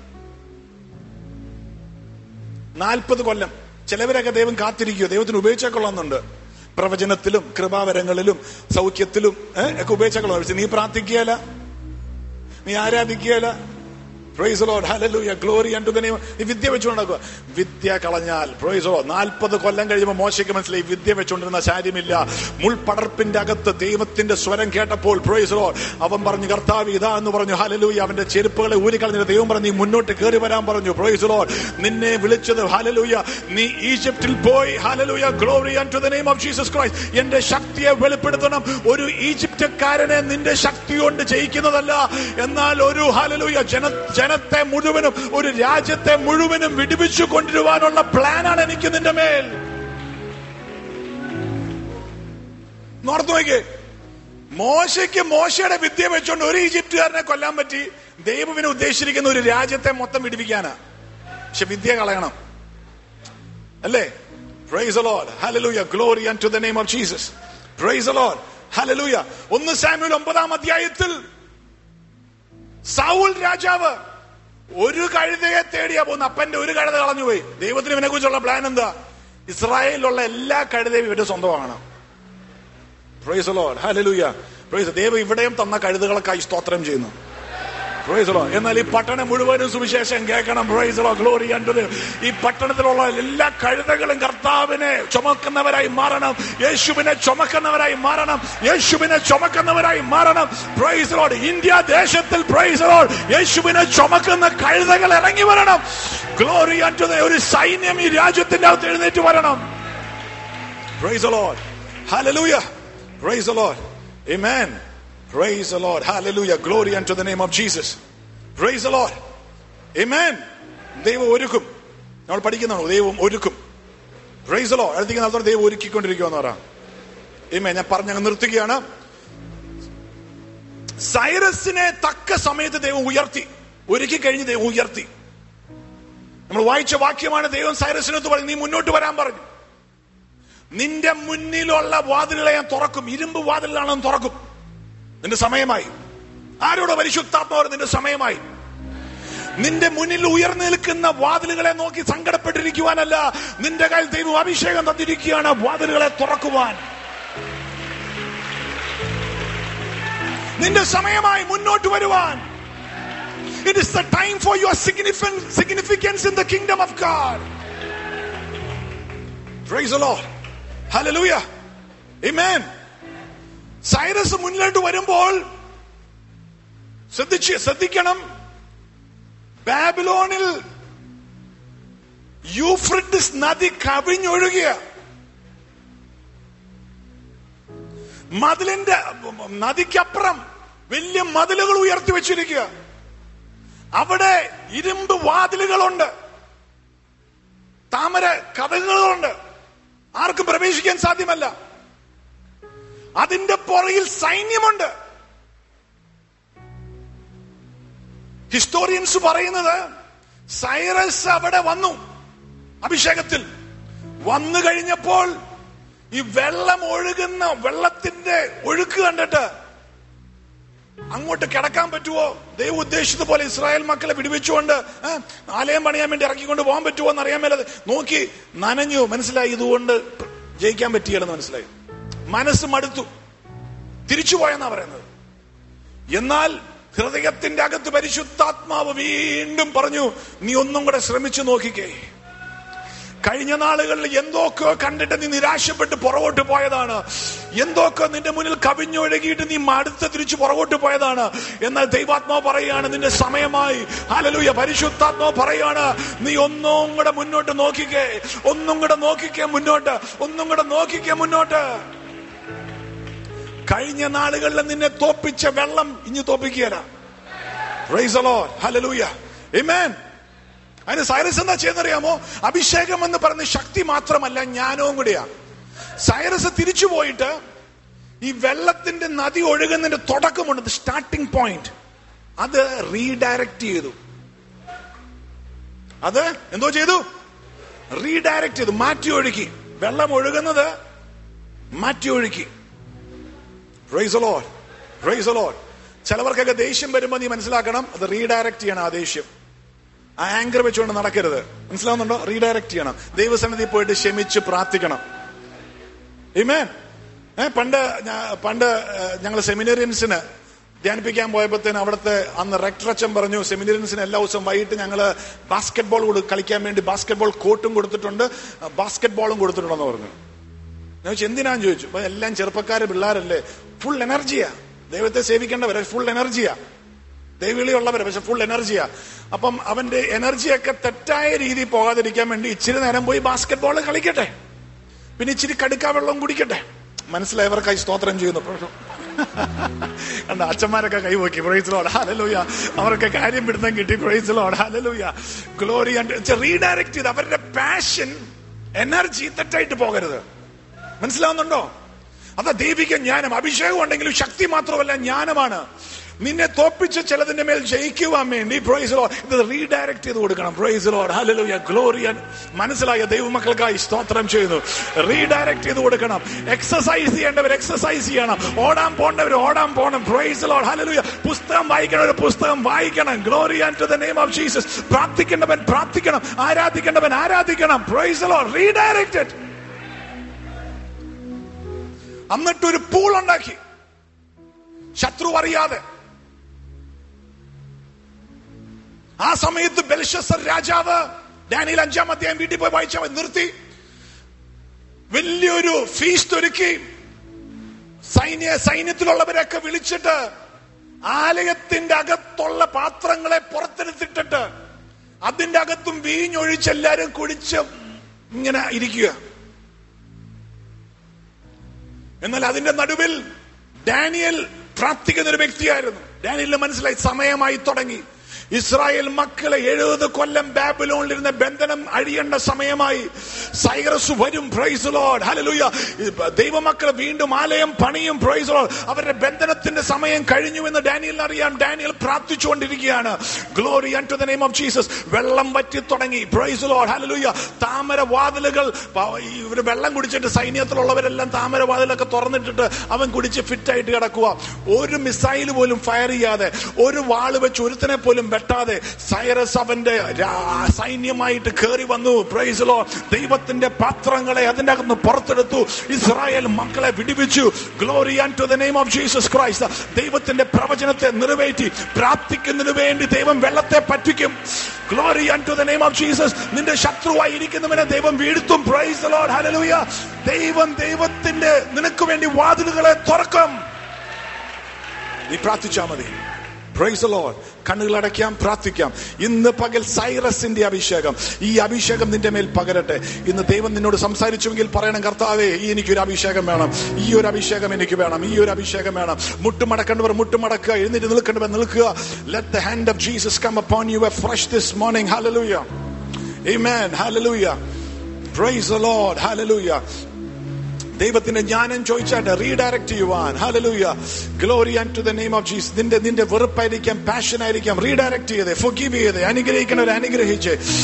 Speaker 2: നാൽപ്പത് കൊല്ലം ചിലവരൊക്കെ ദൈവം കാത്തിരിക്കുക ദൈവത്തിന് ഉപയോഗിച്ചാൽ കൊള്ളാമെന്നുണ്ട് പ്രവചനത്തിലും കൃപാവരങ്ങളിലും സൗഖ്യത്തിലും ഏഹ്, ഒക്കെ ഉപയോഗിച്ചാൽ കൊള്ളാം പക്ഷെ നീ പ്രാർത്ഥിക്കുകയല്ല നീ ആരാധിക്കുകയല്ല praise Lord hallelujah glory unto the name ഈ വിദ്യ വെച്ചുകൊണ്ട് നടക്കുക വിദ്യ കളഞ്ഞാൽ പ്രൈസ് ലോഡ് നാൽപ്പത് കൊല്ലം കഴിയുമ്പോൾ മോശയ്ക്ക് മനസ്സിലായി വിദ്യ വെച്ചുകൊണ്ടിരുന്ന കാര്യമില്ല മുൾപടർപ്പിന്റെ അകത്ത് ദൈവത്തിന്റെ സ്വരം കേട്ടപ്പോൾ പ്രൈസ് ലോഡ് അവൻ പറഞ്ഞു കർത്താവ് ഇതാ എന്ന് പറഞ്ഞു ഹല്ലേലൂയ അവന്റെ ചെരുപ്പുകളെ ഊരിക്കളഞ്ഞിട്ട് ദൈവം പറഞ്ഞു നീ മുന്നോട്ട് കയറി വരാൻ പറഞ്ഞു പ്രൈസ് ലോഡ് നിന്നെ വിളിച്ചത് ഹല്ലേലൂയ നീ ഈജിപ്തിൽ പോയി hallelujah glory unto the name of Jesus Christ എന്റെ ശക്തിയെ വെളിപ്പെടുത്തണം ഒരു ഈജിപ്റ്റക്കാരനെ നിന്റെ ശക്തി കൊണ്ട് ജയിക്കുന്നതല്ല എന്നാൽ ഒരു ഹല്ലേലൂയ ജന ജനത്തെ മുഴുവനും ഒരു രാജ്യത്തെ മുഴുവനും വിടുവിച്ചു കൊണ്ടുവരുവാനുള്ള പ്ലാനാണ് എനിക്ക് നിന്റെ മേൽ നോർത്തു നോക്കിയേ മോശയ്ക്ക് മോശയുടെ വിദ്യ വെച്ചുകൊണ്ട് ഒരു ഈജിപ്തുകാരനെ കൊല്ലാൻ പറ്റി ദൈവവിനെ ഉദ്ദേശിച്ചിരിക്കുന്ന ഒരു രാജ്യത്തെ മൊത്തം വിടിപ്പിക്കാനാ പക്ഷെ വിദ്യ കളയണം അല്ലേ praise Lord hallelujah glory to the name of Jesus praise Lord hallelujah ഒന്ന് സാമ്യുൽ ഒമ്പതാം അധ്യായത്തിൽ സൗൽ രാജാവ് ഒരു കഴുതയെ തേടിയാ പോകുന്ന അപ്പന്റെ ഒരു കഴുത കളഞ്ഞുപോയി ദൈവത്തിന് ഇവനെ കുറിച്ചുള്ള പ്ലാൻ എന്താ ഇസ്രായേലിലുള്ള എല്ലാ കഴുതയും ഇവരുടെ സ്വന്തമാണ് പ്രൈസ് ലോഡ് ഹല്ലേലൂയ പ്രൈസ് ദൈവം ഇവിടെയും തന്ന കഴുതുകൾക്കായി സ്തോത്രം ചെയ്യുന്നു Praise the Lord. എന്നാൽ ഈ പട്ടണം മുഴുവനും സുവിശേഷം കേൾക്കണം പ്രൈസ് ലോ ഗ്ലോറി അൻഡു ഈ പട്ടണത്തിലുള്ള എല്ലാ കഴുതകളും കർത്താവിനെ ചുമക്കുന്നവരായി മാറണം യേശുവിനെ ചുമക്കുന്നവരായി മാറണം യേശുവിനെ ചുമക്കുന്നവരായി മാറണം പ്രൈസ് ലോഡ് ഇന്ത്യ ദേശത്തിൽ പ്രൈസ് ലോഡ് യേശുവിനെ ചുമക്കുന്ന കഴുതകൾ ഇറങ്ങി വരണം ഗ്ലോറി അൻഡു ഒരു സൈന്യം ഈ രാജ്യത്തിന്റെ അകത്ത് എഴുന്നേറ്റ് വരണം Praise the Lord. Hallelujah. Praise the Lord. Amen. Praise the Lord. Hallelujah. Glory unto the name of Jesus. Praise the Lord. Amen. ദൈവം ഒരുക്കും നമ്മൾ പഠിക്കുന്നതാണോ ദൈവം ഒരുക്കും പ്രൈസ് the Lord. അടുത്തേക്ക് നടത്തോടെ ദൈവം ഒരുക്കിക്കൊണ്ടിരിക്കുമെന്ന് പറയാം Amen. ഞാൻ പറഞ്ഞങ്ങ് നിർത്തുകയാണ് സൈറസിനെ തക്ക സമയത്ത് ദൈവം ഉയർത്തി ഒരുക്കി കഴിഞ്ഞ് ദൈവം ഉയർത്തി നമ്മൾ വായിച്ച വാക്യമാണ് ദൈവം സൈറസിനൊത്ത് പറഞ്ഞു നീ മുന്നോട്ട് വരാൻ പറഞ്ഞു നിന്റെ മുന്നിലുള്ള വാതിലുകളെ ഞാൻ തുറക്കും ഇരുമ്പ് വാതിലാണ് ഞാൻ തുറക്കും നിന്റെ സമയമായി ആരോട് പരിശുദ്ധാത്മാവ് നിന്റെ സമയമായി നിന്റെ മുന്നിൽ ഉയർന്നു നിൽക്കുന്ന വാതിലുകളെ നോക്കി സങ്കടപ്പെട്ടിരിക്കുവാനല്ല നിന്റെ കയ്യിൽ ദൈവം അഭിഷേകം തന്നിരിക്കുകയാണ് വാതിലുകളെ തുറക്കുവാൻ നിന്റെ സമയമായി മുന്നോട്ട് വരുവാൻ it is the time for your significance in the kingdom of God Praise the Lord. Hallelujah. Amen. Cyrus മുന്നിലോട്ട് വരുമ്പോൾ ശ്രദ്ധിച്ച് ശ്രദ്ധിക്കണം ബാബിലോണിൽ യൂഫ്രട്ടിസ് നദി കവിഞ്ഞൊഴുകിയ മതിലിന്റെ നദിക്കപ്പുറം വലിയ മതിലുകൾ ഉയർത്തി വെച്ചിരിക്കുക അവിടെ ഇരുമ്പ് വാതിലുകളുണ്ട് താമര കഥകളുണ്ട് ആർക്കും പ്രവേശിക്കാൻ സാധ്യമല്ല അതിന്റെ പുറകിൽ സൈന്യമുണ്ട് ഹിസ്റ്റോറിയൻസ് പറയുന്നത് സൈറസ് അവിടെ വന്നു അഭിഷേകത്തിൽ വന്നു കഴിഞ്ഞപ്പോൾ ഈ വെള്ളം ഒഴുകുന്ന വെള്ളത്തിന്റെ ഒഴുക്ക് കണ്ടിട്ട് അങ്ങോട്ട് കിടക്കാൻ പറ്റുമോ ദൈവം ഉദ്ദേശിച്ചതുപോലെ ഇസ്രായേൽ മക്കളെ വിടുവിച്ചുകൊണ്ട് ഏ, ആലയം പണിയാൻ വേണ്ടി ഇറക്കിക്കൊണ്ട് പോകാൻ പറ്റുമോ എന്ന് അറിയാൻ മേലത് നോക്കി നനഞ്ഞു മനസ്സിലായി ഇതുകൊണ്ട് ജയിക്കാൻ പറ്റിയില്ലെന്ന് മനസ്സിലായി മനസ്സ് മടുത്തു തിരിച്ചുപോയെന്നാ പറയുന്നത് എന്നാൽ ഹൃദയത്തിന്റെ അകത്ത് പരിശുദ്ധാത്മാവ് വീണ്ടും പറഞ്ഞു നീ ഒന്നും കൂടെ ശ്രമിച്ചു നോക്കിക്കേ കഴിഞ്ഞ നാളുകളിൽ എന്തൊക്കെ കണ്ടിട്ട് നീ നിരാശപ്പെട്ട് പുറകോട്ട് പോയതാണ് എന്തൊക്കെ നിന്റെ മുന്നിൽ കവിഞ്ഞൊഴുകിയിട്ട് നീ മടുത്ത് തിരിച്ചു പുറകോട്ട് പോയതാണ് എന്നാൽ ദൈവാത്മാവ് പറയാണ് നിന്റെ സമയമായി ഹാലലൂയ പരിശുദ്ധാത്മാവ് പറയാണ് നീ ഒന്നും കൂടെ മുന്നോട്ട് നോക്കിക്കേ ഒന്നും കൂടെ നോക്കിക്കേ മുന്നോട്ട് ഒന്നും കൂടെ നോക്കിക്കേ മുന്നോട്ട് കഴിഞ്ഞ നാളുകളിൽ നിന്നെ തോപ്പിച്ച വെള്ളം ഇനി തോപ്പിക്കുകയല്ല Praise the Lord. Hallelujah. Amen. അതിന് സൈറസ് എന്താ ചെയ്യുന്നറിയാമോ അഭിഷേകം എന്ന് പറയുന്ന ശക്തി മാത്രമല്ല ജ്ഞാനവും കൂടിയാ സൈറസ് തിരിച്ചു പോയിട്ട് ഈ വെള്ളത്തിന്റെ നദി ഒഴുകുന്നതിന്റെ തുടക്കമുണ്ട് സ്റ്റാർട്ടിംഗ് പോയിന്റ് അത് റീഡയറക്ട് ചെയ്തു അത് എന്തോ ചെയ്തു റീഡയറക്ട് ചെയ്തു മാറ്റി ഒഴുക്കി വെള്ളം ഒഴുകുന്നത് മാറ്റി ഒഴുക്കി പ്രൈസ് ലോഡ് പ്രൈസ് ലോഡ് ചിലവർക്കൊക്കെ ദേഷ്യം വരുമ്പോൾ നീ മനസ്സിലാക്കണം അത് റീഡയറക്ട് ചെയ്യണം ആ ദേഷ്യം ആ ആങ്കർ വെച്ചുകൊണ്ട് നടക്കരുത് മനസ്സിലാവുന്നുണ്ടോ റീഡയറക്ട് ചെയ്യണം ദൈവസന്നിധി പോയിട്ട് ക്ഷമിച്ച് പ്രാർത്ഥിക്കണം ഇമേൻ ഏ പണ്ട് ഞാ- പണ്ട് ഞങ്ങൾ സെമിനേറിയൻസിന് ധ്യാനിപ്പിക്കാൻ പോയപ്പോഴത്തേന് അവിടുത്തെ അന്ന് റെക്ടർ അച്ഛൻ പറഞ്ഞു സെമിനേറിയൻസിന് എല്ലാ ദിവസവും വൈകിട്ട് ഞങ്ങൾ ബാസ്കറ്റ് ബോൾ കളിക്കാൻ വേണ്ടി ബാസ്കറ്റ് ബോൾ കോർട്ടും കൊടുത്തിട്ടുണ്ട് ബാസ്കറ്റ് ബോളും കൊടുത്തിട്ടുണ്ടെന്ന് പറഞ്ഞു ഞാൻ ചോദിച്ചു എന്തിനാന്ന് ചോദിച്ചു അപ്പൊ എല്ലാം ചെറുപ്പക്കാര് പിള്ളേരല്ലേ ഫുൾ എനർജിയാ ദൈവത്തെ സേവിക്കേണ്ടവരെ ഫുൾ എനർജിയാ ദൈവവിളിയുള്ളവരെ പക്ഷെ ഫുൾ എനർജിയാ അപ്പം അവന്റെ എനർജിയൊക്കെ തെറ്റായ രീതിയിൽ പോകാതിരിക്കാൻ വേണ്ടി ഇച്ചിരി നേരം പോയി ബാസ്കറ്റ് ബോൾ കളിക്കട്ടെ പിന്നെ ഇച്ചിരി കടുക്കാ വെള്ളം കുടിക്കട്ടെ മനസ്സിലായവർക്കായി സ്തോത്രം ചെയ്യുന്നു കണ്ട അച്ഛന്മാരൊക്കെ കൈവക്കി പ്രൈസിലോട് ഹാലലൂയ അവർക്ക് കാര്യം പിടുത്തം കിട്ടി പ്രൈസിലോട് ഹാലലൂയ ഗ്ലോറി റീഡയറക്ട് ചെയ്ത് അവരുടെ പാഷൻ എനർജി തെറ്റായിട്ട് പോകരുത് മനസ്സിലാവുന്നുണ്ടോ അതാ ദൈവിക ജ്ഞാനം അഭിഷേകം ഉണ്ടെങ്കിലും ശക്തി മാത്രമല്ല ജ്ഞാനമാണ് നിന്നെ തോപ്പിച്ച് ചിലതിന്റെ മേൽ ജയിക്കുവാൻ വേണ്ടി പ്രൈസ് ലോ ഇത് റീഡയറക്ട് ചെയ്ത് കൊടുക്കണം പ്രൈസ് ലോ ഹല്ലേലൂയ ഗ്ലോറിയൻ മനസ്സിലായ ദൈവമക്കൾക്കായി സ്തോത്രം ചെയ്യുന്നു റീഡയറക്ട് ചെയ്ത് കൊടുക്കണം എക്സസൈസ് ചെയ്യേണ്ടവർ എക്സസൈസ് ചെയ്യണം ഓടാൻ പോകേണ്ടവർ ഓടാൻ പോകണം പ്രൈസ് ലോ ഹല്ലേലൂയ പുസ്തകം വായിക്കണവർ പുസ്തകം വായിക്കണം glory and to the name of Jesus പ്രാർത്ഥിക്കേണ്ടവൻ പ്രാർത്ഥിക്കണം ആരാധിക്കേണ്ടവൻ ആരാധിക്കണം പ്രൈസ് ലോ റീഡയറക്റ്റഡ് എന്നിട്ട് ഒരു പൂൾ ഉണ്ടാക്കി ശത്രു അറിയാതെ ആ സമയത്ത് ബെൽഷസർ രാജാവ് ഡാനിയിൽ അഞ്ചാം അധ്യായം വീട്ടിൽ പോയി വായിച്ച നിർത്തി വലിയൊരു ഫീസ്റ്റ് ഒരുക്കി സൈന്യ സൈന്യത്തിലുള്ളവരൊക്കെ വിളിച്ചിട്ട് ആലയത്തിന്റെ അകത്തുള്ള പാത്രങ്ങളെ പുറത്തെടുത്തിട്ടിട്ട് അതിന്റെ അകത്തും വീഞ്ഞൊഴിച്ച് എല്ലാരും കുടിച്ച് ഇങ്ങനെ ഇരിക്കുക എന്നാൽ അതിന്റെ നടുവിൽ ഡാനിയൽ പ്രാർത്ഥിക്കുന്ന ഒരു വ്യക്തിയായിരുന്നു ഡാനിയലിന് മനസ്സിലായി സമയമായി തുടങ്ങി ഇസ്രായേൽ മക്കളെ എഴുപത് കൊല്ലം ബാബിലോണിലിരുന്ന ബന്ധനം അഴിയേണ്ട സമയമായി സൈറസ് വരും പ്രൈസ് ലോഡ് ഹല്ലേലൂയ ദൈവമക്കൾ വീണ്ടും ആലയം പണിയും പ്രൈസ് ലോഡ് അവരുടെ ബന്ധനത്തിന്റെ സമയം കഴിഞ്ഞു എന്ന് ഡാനിയലിന് അറിയാം ഡാനിയൽ പ്രാർത്ഥിച്ചുകൊണ്ടിരിക്കുകയാണ് glory to the name of Jesus വെള്ളം വറ്റി തുടങ്ങി പ്രൈസ് ലോഡ് ഹല്ലേലൂയ താമര വാതിലുകൾ ഇവര് വെള്ളം കുടിച്ചിട്ട് സൈന്യത്തിലുള്ളവരെല്ലാം താമര വാതിലൊക്കെ തുറന്നിട്ടിട്ട് അവൻ കുടിച്ച് ഫിറ്റ് ആയിട്ട് കിടക്കുക ഒരു മിസൈൽ പോലും ഫയർ ചെയ്യാതെ ഒരു വാള് വെച്ച് ഒരുത്തനെ പോലും വെട്ടാതെ സൈറസ് അവന്റെ രാ- സൈന്യമായിട്ട് കയറി വന്നു പ്രൈസിലോ ദൈവത്തിന്റെ പാത്രങ്ങളെ അതിന്റെ അകത്ത് പുറത്തെടുത്തു ഇസ്രായേൽ മക്കളെ വിടിവിച്ചു glory to the name of Jesus Christ ദൈവത്തിന്റെ പ്രവചനത്തെ നിറവേറ്റി പ്രാർത്ഥിക്കുന്നതിന് വേണ്ടി ദൈവം വെള്ളത്തെ പറ്റിക്കും glory to the name of Jesus നിന്റെ ശത്രുവായി ഇരിക്കുന്നവനെ ദൈവം വീഴ്ത്തും പ്രൈസ് ലോഡ് ഹല്ലേലൂയ ദൈവം ദൈവത്തിന്റെ നിനക്ക് വേണ്ടി വാതിലുകളെ തുറക്കും നീ പ്രാർത്ഥിച്ചാ മതി പ്രൈസ് ലോഡ് കണ്ണുകൾ അടയ്ക്കാം പ്രാർത്ഥിക്കാം ഇന്ന് പകൽ സൈറസിന്റെ അഭിഷേകം ഈ അഭിഷേകം നിന്റെ മേൽ പകരട്ടെ ഇന്ന് ദൈവം നിന്നോട് സംസാരിച്ചുവെങ്കിൽ പറയണം കർത്താവേ ഈ എനിക്കൊരു അഭിഷേകം വേണം ഈ ഒരു അഭിഷേകം എനിക്ക് വേണം ഈ ഒരു അഭിഷേകം വേണം മുട്ടുമടക്കേണ്ടവർ മുട്ടുമടക്കുക എഴുന്നേറ്റ് നിൽക്കേണ്ടവർ നിൽക്കുക let the hand of Jesus come upon you afresh this morning hallelujah amen hallelujah praise the lord hallelujah ദൈവത്തിന്റെ ജ്ഞാനം ചോദിച്ചാട്ട് റീഡയറക്ട് ചെയ്യുവാൻ hallelujah glory and to the name of Jesus നിന്റെ നിന്റെ വെറുപ്പായിരിക്കാം പാഷൻ ആയിരിക്കാം റീഡയറക്ട് ചെയ്തേ ഫൊഗീവ് ചെയ്തേ അനുഗ്രഹിക്കണവരെ അനുഗ്രഹിച്ച്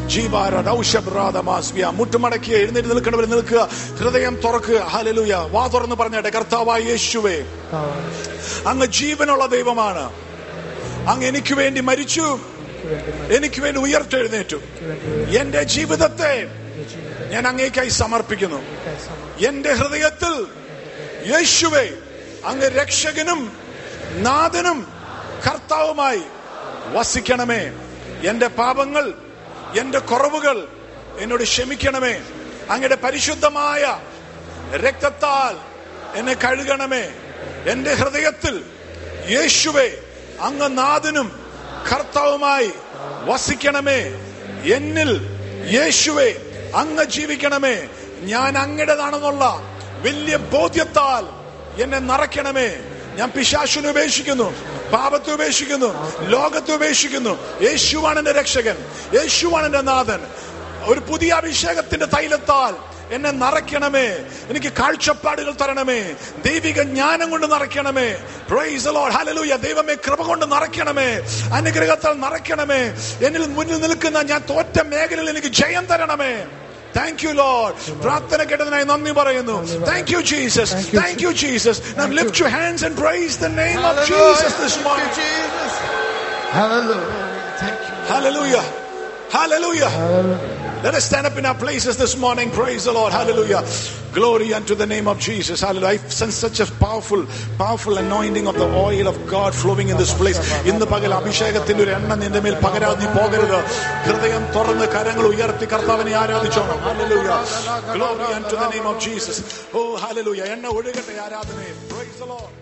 Speaker 2: ജീവാര ദൗശബ്രാതമാസ്വിയ മുട്ടുമടക്കിയ എഴുന്നേറ്റ് നിൽക്കണവർ നിൽക്കുക ഹൃദയം തുറക്കുക ഹലലുയ വാ തുറന്ന് പറഞ്ഞേട്ടെ കർത്താവായ യേശുവേ അങ്ങ് ജീവനുള്ള ദൈവമാണ് അങ്ങ് എനിക്ക് വേണ്ടി മരിച്ചു എനിക്ക് വേണ്ടി ഉയർത്തെഴുന്നേറ്റു എന്റെ ജീവിതത്തെ ഞാൻ അങ്ങേക്കായി സമർപ്പിക്കുന്നു എന്റെ ഹൃദയത്തിൽ യേശുവെ അങ്ങ് രക്ഷകനും നാഥനും കർത്താവുമായി വസിക്കണമേ എന്റെ പാപങ്ങൾ എന്റെ കുറവുകൾ എന്നോട് ക്ഷമിക്കണമേ അങ്ങയുടെ പരിശുദ്ധമായ രക്തത്താൽ എന്നെ കഴുകണമേ എന്റെ ഹൃദയത്തിൽ യേശുവെ അങ്ങ് നാഥനും കർത്താവുമായി വസിക്കണമേ എന്നിൽ യേശുവെ അങ്ങ് ജീവിക്കണമേ ഞാൻ അങ്ങയുടേതാണെന്നുള്ള വലിയ ബോധ്യത്താൽ എന്നെ നിറയ്ക്കണമേ ഞാൻ പിശാശുനെ ഉപേക്ഷിക്കുന്നു പാപത്തെ ഉപേക്ഷിക്കുന്നു ലോകത്തെ ഉപേക്ഷിക്കുന്നു യേശുവാണ് എന്റെ രക്ഷകൻ യേശുവാണ് എന്റെ നാഥൻ ഒരു പുതിയ അഭിഷേകത്തിന്റെ തൈലത്താൽ എന്നെ നിറയ്ക്കണമേ എനിക്ക് കാഴ്ചപ്പാടുകൾ തരണമേ ദൈവിക ജ്ഞാനം കൊണ്ട് നിറയ്ക്കണമേ പ്രൈസ് ലോർഡ് ഹല്ലേലൂയ ദൈവമേ കൃപ കൊണ്ട് നിറയ്ക്കണമേ അനുഗ്രഹത്താൽ നിറയ്ക്കണമേ എന്നിൽ മുന്നിൽ നിൽക്കുന്ന ഞാൻ തോറ്റ മേഖലയിൽ എനിക്ക് ജയം തരണമേ താങ്ക് യു ലോഡ് പ്രാർത്ഥന കേട്ടതിനായി നന്ദി പറയുന്നു thank you Jesus thank you Jesus Now lift your hands and praise the name of Jesus this morning.
Speaker 4: Jesus. Hallelujah. Thank you.
Speaker 2: Hallelujah. Hallelujah. Let us stand up in our places this morning. Praise the Lord. Hallelujah. Glory unto the name of Jesus. Hallelujah. I sense such a powerful, powerful anointing of the oil of God flowing in this place. ഇന്ന് പകൽ അഭിഷേകത്തിന്റെ ഒരു എണ്ണ നിന്റെ മേൽ പകരാതെ നീ പോകരുത് ഹൃദയം തുറന്ന് കരങ്ങൾ ഉയർത്തി കർത്താവിനെ ആരാധിച്ചോണം Hallelujah. Glory unto the name of Jesus. Oh, hallelujah. എണ്ണ ഒഴുകട്ടെ ആരാധനയിൽ. Praise the Lord.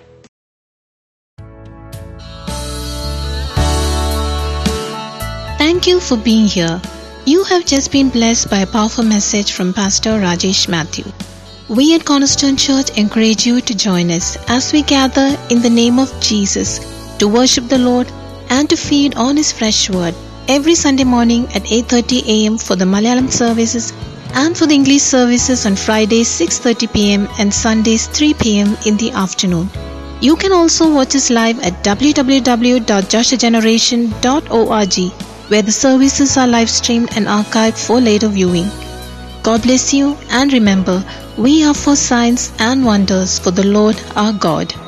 Speaker 1: Thank you for being here. You have just been blessed by a powerful message from Pastor Rajesh Matthew. We at Cornerstone Church encourage you to join us as we gather in the name of Jesus to worship the Lord and to feed on his fresh word every Sunday morning at 8:30 a.m. for the Malayalam services and for the English services on Fridays 6:30 p.m. and Sundays 3 p.m. in the afternoon. You can also watch us live at www.joshageneration.org where the services are live streamed and archived for later viewing. God bless you and remember, we are for signs and wonders for the Lord our God.